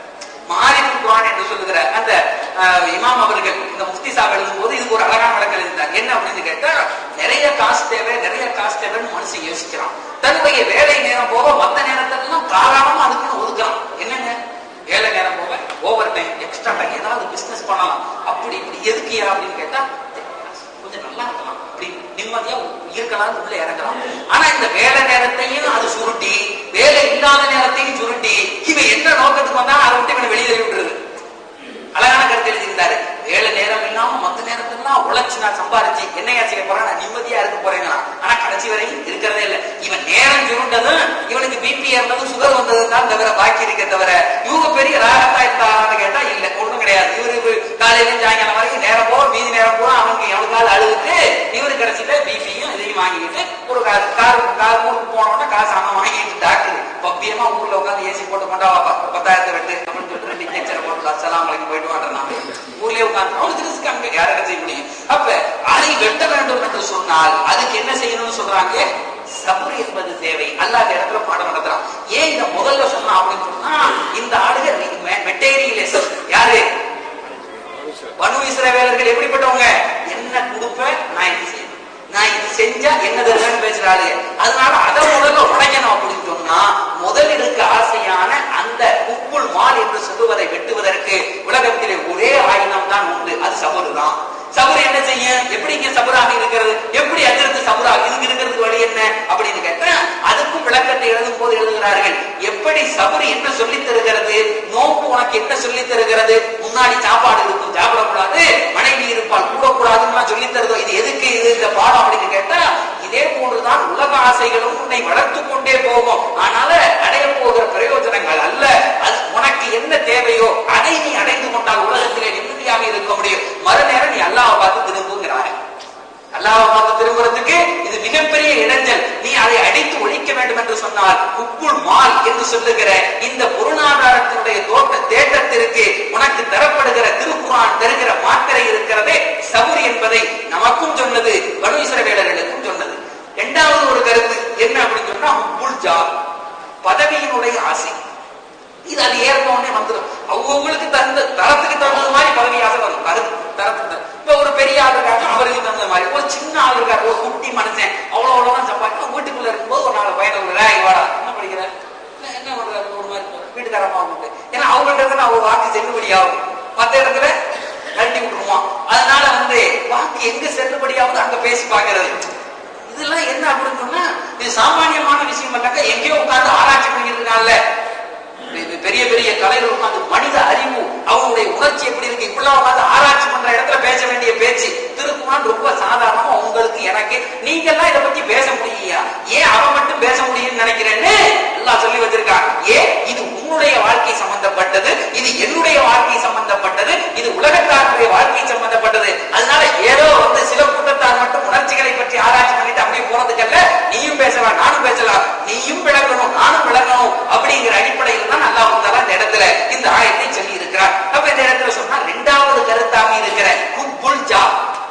மாரிஃபு குர்ஆன் என்று சொல்லுகிற அந்த அஹ், இமாம் அவர்கள் இந்த முஃப்தி சாப் எழுதும் போது இதுக்கு ஒரு அழகான விளக்கம் இருந்தார் என்ன அப்படின்னு கேட்டா நிறைய காசு தேவை நிறைய காசு தேவைன்னு மனுஷன் யோசிக்கிறான் தன்னுடைய வேலை நேரம் போக மத்த நேரத்தெல்லாம் தாராளமா அதுக்குன்னு ஒதுக்குறான் என்னங்க வேலை நேரம் போக ஓவர் டைம் எக்ஸ்ட்ரா டைம் ஏதாவது பிசினஸ் பண்ணலாம் அப்படி இப்படி எதுக்கியா அப்படின்னு கேட்டா கொஞ்சம் நல்லா இருக்கலாம் அப்படி நிம்மதியா இருக்கலாம் உள்ள இறங்கலாம் ஆனா இந்த வேலை நேரத்தையும் அது சுருட்டி வேலை இல்லாத நேரத்தையும் சுருட்டி இவன் என்ன நோக்கத்துக்கு வந்தா அதை விட்டு இவனை வெளியே விட்டுருது அழகான கருத்து எழுதியிருந்தாரு வேலை நேரம் இல்லாம மத்த நேரத்தெல்லாம் உழைச்சு நான் சம்பாரிச்சு என்னையா செய்ய போறேன் நான் நிம்மதியா இருக்க போறேங்களா ஆனா கடைசி வரையும் இருக்கிறதே இல்லை இவன் நேரம் சுருண்டதும் இவனுக்கு பிபி ஏறினதும் சுகர் வந்ததும் தான் தவிர பாக்கி இருக்க தவிர இவங்க பெரிய ராகத்தா இருந்தாரான்னு கேட்டா இல்ல ஒண்ணும் கிடையாது இவரு இவரு காலையில சாயங்காலம் வரைக்கும் நேரம் போக மீதி நேரம் போக அவனுக்கு எவனுக்காவது அழுதுட்டு இவரு கடைசியில பிபியும் இதையும் வாங்கிக்கிட்டு ஒரு கார் கார் கார் ஊருக்கு போனோம்னா காசு அவன் வாங்கிட்டு டாக்டர் பப்பியமா ஊர்ல உட்காந்து ஏசி போட்டு கொண்டா வாப்பா பத்தாயிரத்தை வெட்டு அப்படின்னு சொல்லிட்டு ரெண்டு இன்ஜெக்ஷன் போட்டு அசலாம் வரைக்கும் போயிட்டு வாடுறான் ஊர்லயே உட்காந்து அவனுக்கு ரிஸ்க் அங்க யாரை செய்ய முடியும் அப்ப அதை வெட்ட வேண்டும் என்று சொன்னால் அதுக்கு என்ன செய்யணும்னு சொல்றாங்க சபர் என்பது தேவை அல்லாத இடத்துல பாடம் நடத்துறான் ஏன் இத முதல்ல சொன்னா அப்படின்னு சொன்னா இந்த ஆளுக மெட்டீரியலிசம் யாரு பனு இஸ்ரவேலர்கள் எப்படிப்பட்டவங்க என்ன கொடுப்பேன் நான் இது செய்யணும் நான் இது செஞ்சா என்ன தருவேன்னு பேசுறாரு அதனால அதை முதல்ல உடைக்கணும் அப்படின்னு சொன்னா முதலிற்கு ஆசையான அந்த உப்புள் மால் என்று சொல்லுவதை வெட்டுவதற்கு உலகத்திலே ஒரே ஆயுதம் தான் உண்டு அது சபரு தான் சபரு என்ன செய்யும் எப்படி இங்க சபராக இருக்கிறது எப்படி அங்கிருந்து சபராக இதுக்கு இருக்கிறதுக்கு வழி என்ன அப்படின்னு கேட்டா அதுக்கும் விளக்கத்தை எழுதும் போது எழுதுகிறார்கள் எப்படி சபரு என்ன சொல்லித் தருகிறது நோக்கு உனக்கு என்ன சொல்லித் தருகிறது முன்னாடி சாப்பாடு இருக்கும் சாப்பிடக்கூடாது மனைவி இருப்பால் கூடக்கூடாதுன்னு சொல்லித் தருதோ இது எதுக்கு இது இந்த பாடம் அப்படின்னு கேட்டா இதே போன்றுதான் உலக ஆசைகளும் உன்னை வளர்த்து கொண்டே போகும் ஆனால அடைய போகிற பிரயோஜனங்கள் அல்ல அது உனக்கு என்ன தேவையோ அதை நீ அடைந்து கொண்டால் உலகத்திலே நிம்மதியாக இருக்க முடியும் மறுநேரம் நீ அல்லாஹ் பார்த்து திரும்புங்கிறாய் அல்லாஹ் பார்த்து திரும்புறதுக்கு இது மிகப்பெரிய இடைஞ்சல் நீ அதை அடித்து ஒழிக்க வேண்டும் என்று சொன்னால் உப்புள் மால் என்று சொல்லுகிற இந்த பொருளாதாரத்தினுடைய தோட்ட தேட்டத்திற்கு உனக்கு தரப்படுகிற திருக்குறான் தருகிற மாத்திரை இருக்கிறதே சபுர் என்பதை நமக்கும் சொன்னது வனு இஸ்ரவேலர்களுக்கும் சொன்னது இரண்டாவது ஒரு கருத்து என்ன அப்படின்னு சொன்னா உப்புள் ஜாப் பதவியினுடைய ஆசை இது அது ஏறினோடனே வந்துடும் அவங்களுக்கு தகுந்த தரத்துக்கு தகுந்த மாதிரி பதவி ஆசை வரும் கருத்து தரத்துக்கு தகுந்த- இப்ப ஒரு பெரிய ஆள் இருக்காங்க அவருக்கு தகுந்த மாதிரி ஒரு சின்ன ஆள் இருக்காரு ஒரு குட்டி மனுஷன் அவ்வளவு அவ்வளவுதான் சம்பாதிக்கும் வீட்டுக்குள்ள இருக்கும்போது ஒரு நாலு பையனை விடுறா வாடா என்ன படிக்கிற இல்ல, என்ன பண்றாரு ஒரு மாதிரி வீட்டுக்காரமா கூப்பிட்டு ஏன்னா அவங்கள்ட்ட இருந்து நான் ஒரு வாக்கு செல்லுபடியாகும் மத்த இடத்துல கழட்டி விட்டுருவான் அதனால வந்து வாக்கு எங்க செல்லுபடியாவது அங்க பேசி பாக்குறது இதெல்லாம் என்ன அப்படின்னு சொன்னா இது சாமானியமான விஷயம் இல்லைங்க எங்கேயோ உட்கார்ந்து ஆராய்ச்சி பண்ணிட்டு இருக்காங்கல்ல இது பெரிய பெரிய கலைகள் உட்கார்ந்து மனித அறிவு அவங்க அவங்களுடைய உணர்ச்சி எப்படி இருக்கு இப்படிலாம் உட்கார்ந்து ஆராய்ச்சி பண்ற இடத்துல பேச வேண்டிய பேச்சு திருக்குறான் ரொம்ப சாதாரணமா உங்களுக்கு எனக்கு நீங்க எல்லாம் இதை பத்தி பேச முடியா ஏன் அவன் மட்டும் பேச முடியும்னு நினைக்கிறேன்னு எல்லாம் சொல்லி வச்சிருக்கான் ஏன் இது உன்னுடைய வாழ்க்கை சம்பந்தப்பட்டது இது என்னுடைய வாழ்க்கை சம்பந்தப்பட்டது இது உலகத்தாருடைய வாழ்க்கை சம்பந்தப்பட்டது அதனால ஏதோ வந்து சில கூட்டத்தார் மட்டும் உணர்ச்சிகளை பற்றி ஆராய்ச்சி பண்ணிட்டு அப்படியே போறதுக்கல்ல நீயும் பேசலாம் நானும் பேசலாம் நீயும் விளங்கணும் நானும் விளங்கணும் அப்படிங்கிற அடிப்படையில் தான் அல்லாஹ் தஆலா இந்த இடத்துல இந்த ஆயத்தை சொல்லி இருக்கிறார் அப்ப இந்த இடத்துல சொன்னா இரண்டாவது கருத்தாக இருக்கிற குப்புல் ஜா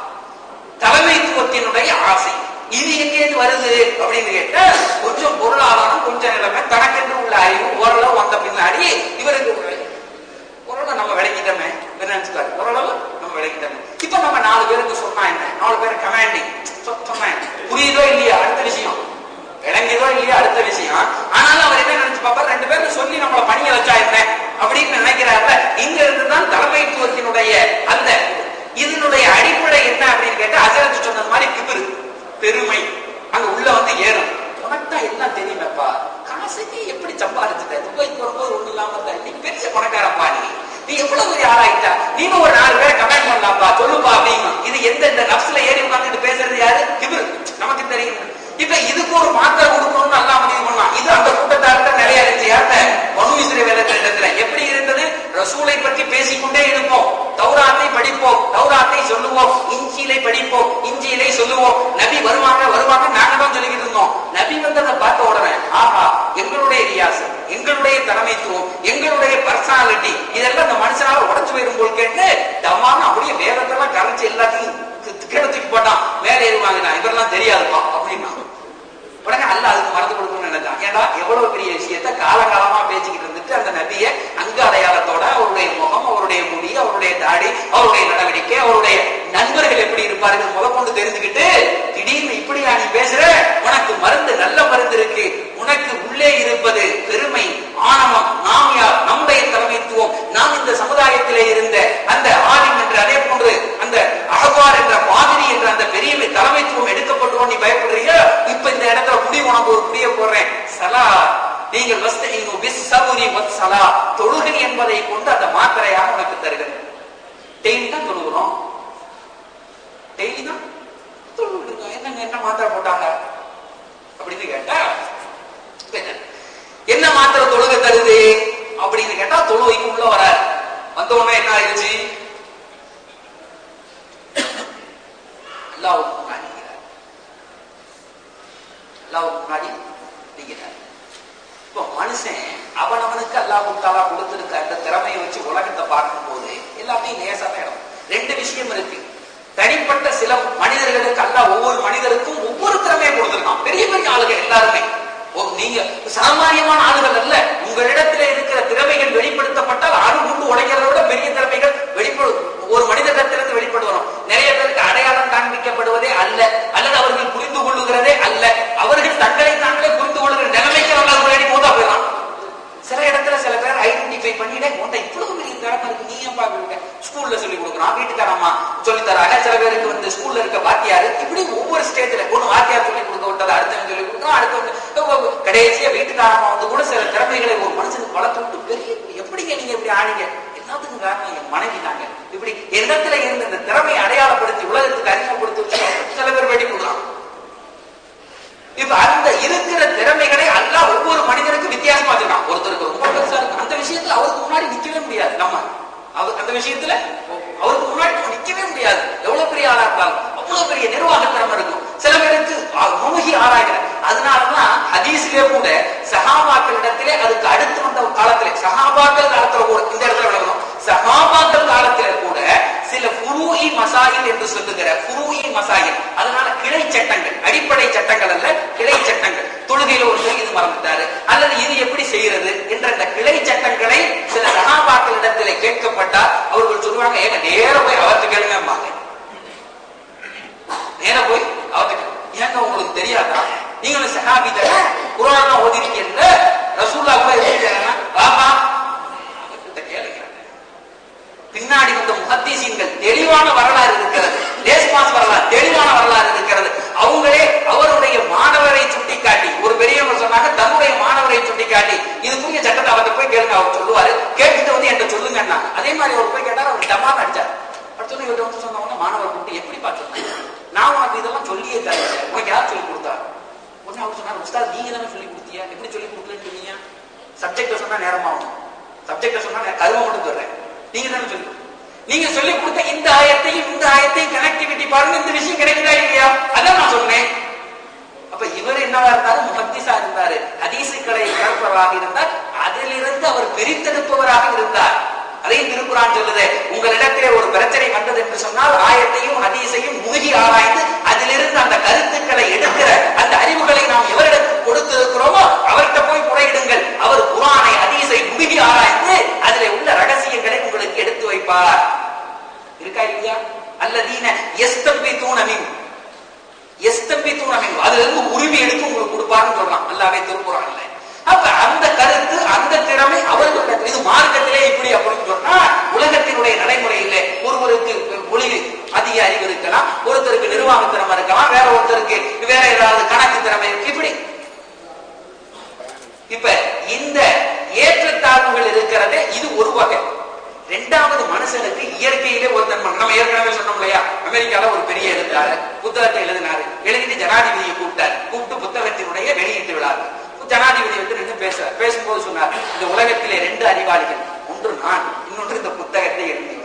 தலைமைத்துவத்தினுடைய ஆசை இது எங்கேருந்து வருது அப்படின்னு கேட்டா கொஞ்சம் பொருளாதாரம் கொஞ்சம் நிலைமை தனக்கென்று உள்ள அறிவு ஓரளவு வந்த பின்னாடி இவருக்கு ஒரு- ஓரளவு நம்ம விளக்கிட்டோமே என்ன நினைச்சுக்காரு ஓரளவு நம்ம விளக்கிட்டோமே இப்ப நம்ம நாலு பேருக்கு சொன்னா என்ன நாலு பேர் கமாண்டிங் சொன்னேன் புரியுதோ இல்லையா அடுத்த விஷயம் விளங்கியதோ இல்லையா அடுத்த விஷயம் ஆனாலும் அவர் என்ன நினைச்சு பாப்பார் ரெண்டு பேரும் சொல்லி நம்மள பணிய வச்சா என்ன அப்படின்னு நினைக்கிறாருல இங்க இருந்துதான் தலைமைத்துவத்தினுடைய அந்த இதனுடைய அடிப்படை என்ன அப்படின்னு கேட்டா அசரத்து சொன்னது மாதிரி கிபிரு பெருமை அங்க உள்ள வந்து ஏறும் உனக்கு தான் எல்லாம் தெரியுமேப்பா காசுக்கு எப்படி சம்பாதிச்சுட்ட துபாய்க்கு வரும்போது ஒண்ணு இல்லாம இருந்தா நீ பெரிய பணக்காரப்பா நீ நீ எவ்வளவு பெரிய ஆளாயிட்டா நீனும் ஒரு நாலு பேரை கமெண்ட் பண்ணலாம்ப்பா சொல்லுப்பா அப்படின்னு இது எந்த இந்த நப்ஸ்ல ஏறி உட்கார்ந்துட்டு பேசுறது யாரு கிபிரு நமக்கு தெரியும் இப்ப இதுக்கு ஒரு மாத்திரை கொடுக்கணும்னு நல்லா முடிவு பண்ணலாம் இது அந்த கூட்டத்தார்கிட்ட நிறைய இருந்துச்சு யார்கிட்ட மனு இஸ்ரேவேலர் இடத்துல எப்படி இருந்தது ரசூலை பற்றி பேசிக்கொண்டே இருப்போம் தௌராத்தை படிப்போம் தௌராத்தை சொல்லுவோம் இஞ்சியிலை படிப்போம் இஞ்சியிலை சொல்லுவோம் நபி வருவாங்க வருவாங்க நாங்க தான் சொல்லிக்கிட்டு இருந்தோம் நபி வந்ததை பார்த்த உடனே ஆஹா எங்களுடைய ரியாசம் எங்களுடைய தலைமைத்துவம் எங்களுடைய பர்சனாலிட்டி இதெல்லாம் இந்த மனுஷனால உடச்சு போயிரும் போல் கேட்டு தம்மான அப்படியே வேதத்தெல்லாம் கரைச்சு எல்லாத்தையும் கீழே தூக்கி போட்டான் மேல ஏறுவாங்க இவரெல்லாம் தெரியாதுப்பா அப்படின்னா உடனே அல்ல அதுக்கு மறந்து கொடுக்கணும்னு நினைச்சான் ஏன்னா எவ்வளவு பெரிய விஷயத்த காலகாலமா பேசிக்கிட்டு இருந்துட்டு அந்த நபிய அங்க அடையாளத்தோட அவருடைய முகம் அவருடைய முடி அவருடைய தாடி அவருடைய நடவடிக்கை அவருடைய நண்பர்கள் எப்படி இருப்பார்கள் முதற்கொண்டு தெரிஞ்சுக்கிட்டு திடீர்னு இப்படியா நீ பேசுற உனக்கு மருந்து நல்ல மருந்து இருக்கு உனக்கு உள்ளே இருப்பது பெருமை ஆணவம் நாம் யார் நம்முடைய தலைமைத்துவம் நாம் இந்த சமுதாயத்திலே இருந்த அந்த ஆலிம் என்று அதே போன்று அந்த அகவார் என்ற மாதிரி என்ற அந்த பெரிய தலைமைத்துவம் எடுக்கப்பட்டோம் நீ பயப்படுறீங்க இப்ப இந்த இடத்துல புடி உனக்கு ஒரு புடிய போடுறேன் சலா நீங்கள் வஸ்தீனு பிஸ்ஸபுரி வத்ஸலா தொழுகை என்பதை கொண்டு அந்த மாத்திரையாக உனக்கு தருகிறேன் டெய்லி தான் தொழுகிறோம் டெய்லி தான் தொழுகிட்டு என்னங்க என்ன மாத்திரை போட்டாங்க அப்படின்னு கேட்டா இப்ப என்ன? என்ன மாத்திரை தொழுகை தருது அப்படின்னு கேட்டா தொழுகைக்கு உள்ள வராரு வந்த உடனே என்ன ஆயிடுச்சு அல்லாவுக்கு முன்னாடி நிற்கிறார் அல்லாவுக்கு முன்னாடி நிற்கிறார் இப்போ மனுஷன் அவனவனுக்கு அல்லாஹு தாலா கொடுத்திருக்க அந்த திறமையை வச்சு உலகத்தை பார்க்கும்போது எல்லாமே லேசான இடம் ரெண்டு விஷயம் இருக்கு தனிப்பட்ட சில மனிதர்களுக்கு அல்லாஹ் ஒவ்வொரு மனிதருக்கும் ஒவ்வொரு திறமையை கொடுத்திருக்கான் பெரிய பெரிய ஆளுகள் எல்லாருமே ஓ, நீங்க சாமானியமான ஆளுகள் அல்ல உங்களிடத்துல இருக்கிற திறமைகள் வெளிப்படுத்தப்பட்டால் ஆடு குண்டு உடைக்கிறத விட பெரிய திறமைகள் வெளிப்படும் ஒரு மனிதனிடத்திலிருந்து வெளிப்படுவரும் நிறைய பேருக்கு அடையாளம் காண்பிக்கப்படுவதே அல்ல அல்லது அவர்கள் புரிந்து கொள்ளுகிறதே அல்ல அவர்கள் தங்களை தாங்களே புரிந்து கொள்ளுகிற நிலைமைக்கு அவங்க முன்னாடி மூத்தா போயிடலாம் சில இடத்துல சில பேர் ஐடென்டிஃபை பண்ணிட்டே உன்ட இவ்வளவு பெரிய திறமை இருக்கு நீ ஏன் பாக்குறீங்க ஸ்கூல்ல சொல்லி கொடுக்குறோம் வீட்டுக்காரம்மா சொல்லி தராங்க சில பேருக்கு வந்து ஸ்கூல்ல இருக்க வாத்தியாரு இப்படி ஒவ்வொரு ஸ்டேஜ்ல ஒண்ணு வாத்தியார் சொல்லி கொடுக்க விட்டது அடுத்தவன் சொல்லி கொடுக்கணும் அடுத்தவங்க கடைசியா வீட்டுக்காரம்மா வந்து கூட சில திறமைகளை ஒரு மனுஷனுக்கு வளர்த்து விட்டு பெரிய எப்படிங்க நீங்க இப்படி ஆனீங்க எல்லாத்துக்கும் காரணம் என் மனைவி தாங்க இப்படி இடத்துல இருந்த இந்த திறமையை அடையாளப்படுத்தி உலகத்துக்கு அறிமுகப்படுத்தி வச்சு சில பேர் வெட்டி கொடுக்கலாம் இப்ப அந்த இருக்கிற திறமைகளை அல்லாஹ் ஒவ்வொரு மனிதனுக்கும் வித்தியாசமா வச்சிருக்கான் ஒருத்தருக்கு ரொம்ப பெருசா இருக்கும் அந்த விஷயத்துல அவருக்கு முன்னாடி நிக்கவே முடியாது நம்ம அவர் அந்த விஷயத்துல அவருக்கு முன்னாடி நம்ம நிக்கவே முடியாது எவ்வளவு பெரிய ஆளா இருந்தாலும் அவ்வளவு பெரிய நிர்வாக திறமை இருக்கும் சில பேருக்கு அ- நுணுகி ஆராய்கிற அதனாலதான் ஹதீஸ்லயே கூட சஹாபாக்கள் இடத்திலே அதுக்கு அடுத்து வந்த காலத்திலே சஹாபாக்கள் காலத்துல கூட இந்த இடத்துல விளக்கணும் சஹாபாக்கள் காலத்திலே கூட சில ஃபுரூஇ மசாயில் என்று சொல்லுகிற ஃபுரூஇ மசாயில் அதனால கிளை சட்டங்கள் அடிப்படை சட்டங்கள் அல்ல கிளை சட்டங்கள் தொழுகையில ஒரு இது மறந்துட்டாரு அல்லது இது எப்படி செய்யறது என்ற இந்த கிளை சட்டங்களை சில சகாபாக்களிடத்திலே கேட்கப்பட்டா அவர்கள் சொல்லுவாங்க ஏங்க நேர போய் அவர்கிட்ட கேளுங்கம்பாங்க நேர போய் அவர்கிட்ட ஏங்க உங்களுக்கு தெரியாதா நீங்களும் சஹாபி தானே குரான் ஓதிருக்கீங்கல்ல ரசூல்லா கூட இருக்காங்க வாமா அவர்கிட்ட கேளுங்க பின்னாடி வந்த முஹத்தீசீன்கள் தெளிவான வரலாறு இருக்கிறது தேஸ்மாஸ் வரலாறு தெளிவான வரலாறு இருக்கிறது அவங்களே அவருடைய மாணவரை சுட்டிக்காட்டி ஒரு பெரியவங்க சொன்னாங்க தன்னுடைய மாணவரை சுட்டிக்காட்டி இதுக்குரிய சட்டத்தை அவர்கிட்ட போய் கேளுங்க அவர் சொல்லுவாரு கேட்டுட்டு வந்து என்கிட்ட சொல்லுங்கன்னா அதே மாதிரி ஒரு உஸ்தாத் நீங்க தானே சொல்லி கொடுத்தியா எப்படி சொல்லி கொடுக்கலன்னு சொன்னீங்க சப்ஜெக்ட சொன்னா நேரமாகும் சப்ஜெக்ட சொன்னா நே- கருவம் மட்டும் சொல்றேன் நீங்க தானே சொல்லி கொடுத்தீங்க. நீங்க சொல்லி கொடுத்த இந்த ஆயத்தையும் இந்த ஆயத்தையும் கனெக்டிவிட்டி பாருங்க இந்த விஷயம் கிடைக்குதா இல்லையா அதான் நான் சொன்னேன் அப்ப இவர் என்னவா இருந்தாரு முகத்திசா இருந்தாரு ஹதீசுக்களை இழப்பவராக இருந்தார் அதிலிருந்து அவர் பிரித்தெடுப்பவராக இருந்தார் அதையும் திருக்குறான் சொல்லுது உங்களிடத்திலே ஒரு பிரச்சனை வந்தது என்று சொன்னால் ஆயத்தையும் ஹதீஸையும் மூழ்கி ஆராய்ந்து அதிலிருந்து அந்த கருத்துக்களை எடுக்கிற அந்த அறிவுகளை நாம் எவரிடத்தில் கொடுத்திருக்கிறோமோ அவர்கிட்ட போய் முறையிடுங்கள் அவர் குரானை ஹதீஸை மூழ்கி ஆராய்ந்து அதிலே உள்ள ரகசியங்களை உங்களுக்கு எடுத்து வைப்பார் இருக்கா இல்லையா அல்லதீன எஸ்தம்பி தூணமின் எஸ்தம்பி தூணமின் அதுல இருந்து உரிமை எடுத்து உங்களுக்கு கொடுப்பாருன்னு சொல்றான் அல்லாவே திருக்குறான்ல அப்ப அந்த கருத்து அந்த திறமை அவர்களிடத்தில் இது மார்க்கத்திலே இப்படி அப்படின்னு சொன்னா உலகத்தினுடைய நடைமுறையில ஒருவருக்கு மொழி அதிக அறிவு இருக்கலாம் ஒருத்தருக்கு நிர்வாக திறமை இருக்கலாம் வேற ஒருத்தருக்கு வேற ஏதாவது கணக்கு திறமை இருக்கு இப்படி இப்ப இந்த ஏற்றத்தாழ்வுகள் இருக்கிறதே இது ஒரு வகை ரெண்டாவது மனுஷனுக்கு இயற்கையிலே ஒரு தன்மை நம்ம ஏற்கனவே சொன்னோம் இல்லையா அமெரிக்கால ஒரு பெரிய எழுத்தாளர் புத்தகத்தை எழுதினாரு எழுதிட்டு ஜனாதிபதியை கூப்பிட்டார் கூப்பிட்டு புத்தகத்தினுடைய வெளியீட்டு விழா ஜனாதிபதி வந்து நின்று பேசுறார் பேசும்போது சொன்னார் இந்த உலகத்திலே ரெண்டு அறிவாளிகள் ஒன்று நான் இன்னொன்று இந்த புத்தகத்தை எழுதியவர்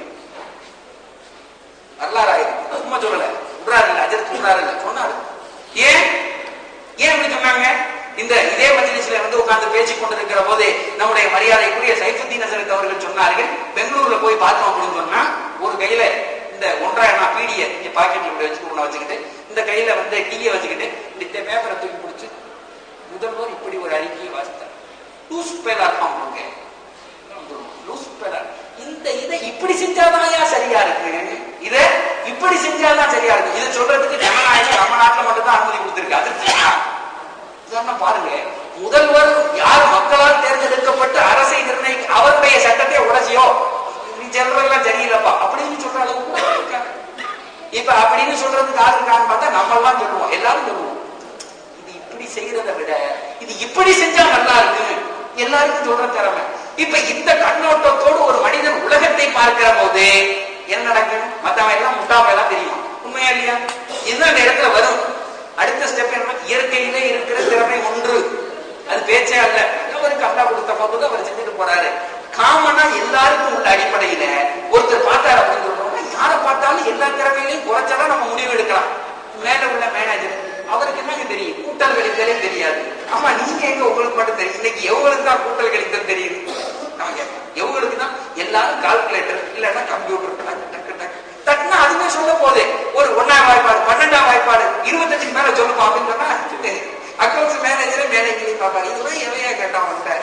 வரலாறு ஆயிருக்கு சும்மா சொல்லல விடுறாரு இல்ல அஜர் சொல்றாரு இல்ல சொன்னாரு ஏன் ஏன் இப்படி சொன்னாங்க இந்த இதே மஜ்லிஸ்ல வந்து உட்கார்ந்து பேசிக் கொண்டிருக்கிற போது நம்முடைய மரியாதைக்குரிய சைஃபுத்தீன் அசரத் அவர்கள் சொன்னார்கள் பெங்களூர்ல போய் பார்த்தோம் அப்படின்னு சொன்னா ஒரு கையில இந்த ஒன்றாயிரம் பீடிய இங்க பாக்கெட்ல இப்படி வச்சு ஒண்ணு வச்சுக்கிட்டு இந்த கையில வந்து டீயை வச்சுக்கிட்டு இந்த பேப்பரை தூக்கி பிடிச்சு முதல்வர் இப்படி ஒரு அறிக்கையை வாசித்தார் லூஸ் பேலா அவங்க லூஸ் பேலர் இந்த இதை இப்படி செஞ்சாதான் சரியா இருக்கு இத இப்படி செஞ்சாதான் சரியா இருக்கு இதை சொல்றதுக்கு ஜனநாயகம் நம்ம நாட்டுல மட்டும் தான் அனுமதி கொடுத்திருக்கு அது தெரியுமா? உதாரணம் பாருங்க முதல்வர் யார் மக்களால் தேர்ந்தெடுக்கப்பட்டு அரசை நிர்ணயிக்க அவருடைய சட்டத்தை உடச்சியோ நீ சொல்றதெல்லாம் சரியில்லைப்பா அப்படின்னு சொல்ற அளவுக்கு கூட இருக்காங்க. இப்ப அப்படின்னு சொல்றதுக்கு யாரு இருக்கான்னு பார்த்தா நம்ம எல்லாம் சொல்லுவோம் எல்லாரும் சொல்லுவோம் இது இப்படி செய்யறதை விட இது இப்படி செஞ்சா நல்லா இருக்கு எல்லாருக்கும் சொல்ற திறமை இப்ப இந்த கண்ணோட்டத்தோடு ஒரு மனிதன் உலகத்தை பார்க்கிற போது என்ன நடக்கும் மத்தவன் எல்லாம் முட்டாம எல்லாம் தெரியுமா உண்மையா இல்லையா இதுதான் அந்த இடத்துல வரும் அடுத்த ஸ்டெப் என்ன இயற்கையிலே இருக்கிற திறமை ஒன்று அது பேச்சே அல்ல அவருக்கு அல்லா கொடுத்த போது அவர் செஞ்சுட்டு போறாரு காமனா எல்லாருக்கும் உள்ள அடிப்படையில ஒருத்தர் பார்த்தாரு அப்படின்னு சொல்றோம்னா யாரை பார்த்தாலும் எல்லா திறமையிலையும் குறைச்சாதான் நம்ம முடிவு எடுக்கலாம் மேல உள்ள மேனேஜர் அவருக்கு என்னங்க தெரியும் கூட்டல் கழித்தலே தெரியாது ஆமா நீங்க எங்க உங்களுக்கு மட்டும் தெரியும் இன்னைக்கு எவங்களுக்கு தான் கூட்டல் கழித்தல் தெரியுது நம்ம கேட்போம். எவங்களுக்கு தான் எல்லாரும் கால்குலேட்டர் இல்லைன்னா கம்ப்யூட்டர் டக்கு டக்கு டக்கு டக்குன்னா அதுவே சொல்ல போகுது ஒரு ஒன்னாம் வாய்ப்பாடு பன்னெண்டாம் வாய்ப்பாடு இருபத்தஞ்சுக்கு மேல சொல்லுமா அப்படின்னு சொன்னா அக்கௌண்ட்ஸ் மேனேஜரே மேனேஜரையும் பார்ப்பாரு இதெல்லாம் எவையா கேட்டான் அவன்கிட்ட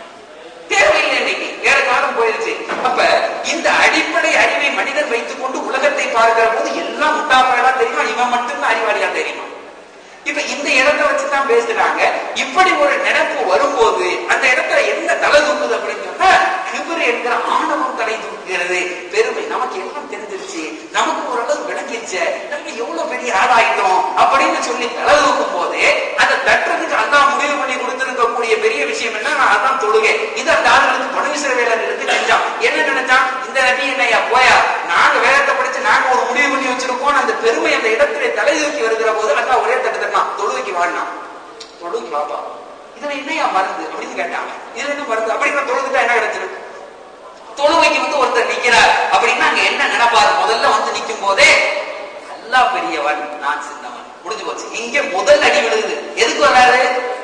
தேவையில்லை இன்னைக்கு வேற காலம் போயிருச்சு அப்ப இந்த அடிப்படை அறிவை மனிதன் வைத்துக் கொண்டு உலகத்தை பார்க்கிற போது எல்லாம் முட்டாப்பா தெரியும் இவன் மட்டும்தான் அறிவாளியா தெரியுமா இப்ப இந்த இடத்தை வச்சுதான் பேசுறாங்க இப்படி ஒரு நினைப்பு வரும்போது அந்த இடத்துல என்ன தலை தூக்குது அப்படின்னு சொன்னா கிபர் என்கிற ஆணவம் தலை தூக்குகிறது பெருமை நமக்கு எல்லாம் தெரிஞ்சிருச்சு நமக்கு ஓரளவு விளங்கிருச்சு நம்ம எவ்வளவு பெரிய ஆளாயிட்டோம் அப்படின்னு சொல்லி தலை தூக்கும் போது அதை தட்டுறதுக்கு அதான் முடிவு பண்ணி கொடுத்திருக்கக்கூடிய பெரிய விஷயம் என்ன அதான் தொழுகை இது அந்த ஆளுங்களுக்கு பணு இஸ்ரவேலர் எடுத்து செஞ்சான் என்ன நினைச்சான் இந்த நபி என்னையா போயா நாங்க வேதத்தை படிச்சு நாங்க ஒரு முடிவு பண்ணி வச்சிருக்கோம் அந்த பெருமை அந்த இடத்திலே தலை தூக்கி வருகிற போது அதான் ஒரே தட்டு தட்டினான் தொழுகைக்கு வாடினான் தொழுகைக்கு வாப்பா இதுல என்னையா மருந்து அப்படின்னு கேட்டாங்க இதுல என்ன மருந்து அப்படின்னா தொழுதுட்டா என்ன கிடைச்சிருக்கு தொழுவைக்கு வந்து ஒருத்தர் நிக்கிறார் அப்படின்னா அங்க என்ன நினைப்பாரு முதல்ல வந்து நிக்கும் போதே அல்லாஹ் பெரியவன் நான் சின்னவன் முடிஞ்சு போச்சு இங்க முதல் அடி விழுகுது எதுக்கு வராரு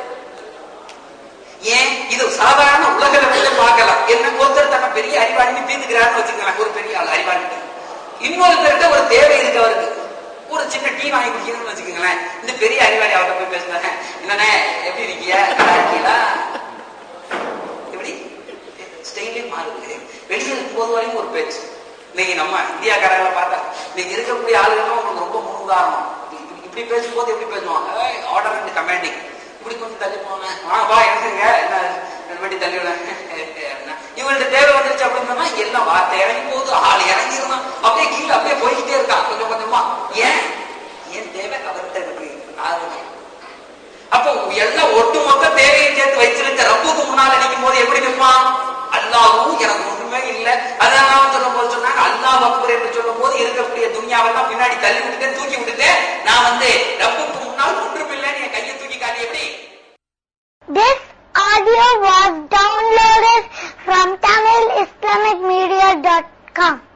ஏன் இது சாதாரண உலக லெவலில் பார்க்கலாம் என்ன ஒருத்தர் தன்னை பெரிய அறிவாளின்னு பீந்துக்கிறாருன்னு வச்சுக்கலாம் ஒரு பெரிய ஆள் அறிவாளிட்டு இன்னொருத்தர்கிட்ட ஒரு தேவை இருக்கு அவருக்கு ஒரு சின்ன டீ வாங்கி குடிக்கணும்னு வச்சுக்கோங்களேன் இந்த பெரிய அறிவாளி அவர்கிட்ட போய் பேசுனாங்க என்னண்ணே எப்படி இருக்கீங்க நல்லா இருக்கீங்களா எப்படி ஸ்டைலே மாறுது வெளியே இருக்கும்போது வரைக்கும் ஒரு பேச்சு இன்னைக்கு நம்ம இந்தியாக்காரங்களை பார்த்தா இன்னைக்கு இருக்கக்கூடிய ஆளுகளும் உங்களுக்கு ரொம்ப முன்னுதாரணம் இப்படி- இப்படி பேசும்போது எப்படி பேசுவாங்க ஆர்டர் அண்ட் கமாண்டிங் இப்படி கொஞ்சம் தள்ளி போனேன் ஆ வா எடுத்துங்க என்ன வெட்டி தள்ளி விட இவங்கள்ட்ட தேவை வந்துருச்சு அப்படின்னு சொன்னா எல்லாம் வார்த்தை இறங்கி போகுது ஆள் இறங்கிருந்தான் அப்படியே கீழே அப்படியே போய்கிட்டே இருக்கான் கொஞ்சம் கொஞ்சமா ஏன் ஏன் தேவை அவர்கிட்ட இருக்கு ஆளுமை அப்போ எல்லாம் ஒட்டுமொத்த தேவையை சேர்த்து வச்சிருக்க ரப்புக்கு முன்னால நிற்கும் போது எப்படி நிற்பான் அல்லாவும் எனக்கு ஒண்ணுமே இல்லை அதான் சொல்லும் போது சொன்னாங்க அல்லாஹ் அக்பர் என்று சொல்லும் போது இருக்கக்கூடிய துன்யாவெல்லாம் பின்னாடி தள்ளி விட்டுட்டேன் தூக்கி விட்டுட்டேன் நான் வந்து ரப்புக்கு முன்னால் ஒன்றுமில்லைன்னு என் கையை தூக்கி காட்டி எப்படி audio was downloaded from TamilIslamicMedia.com.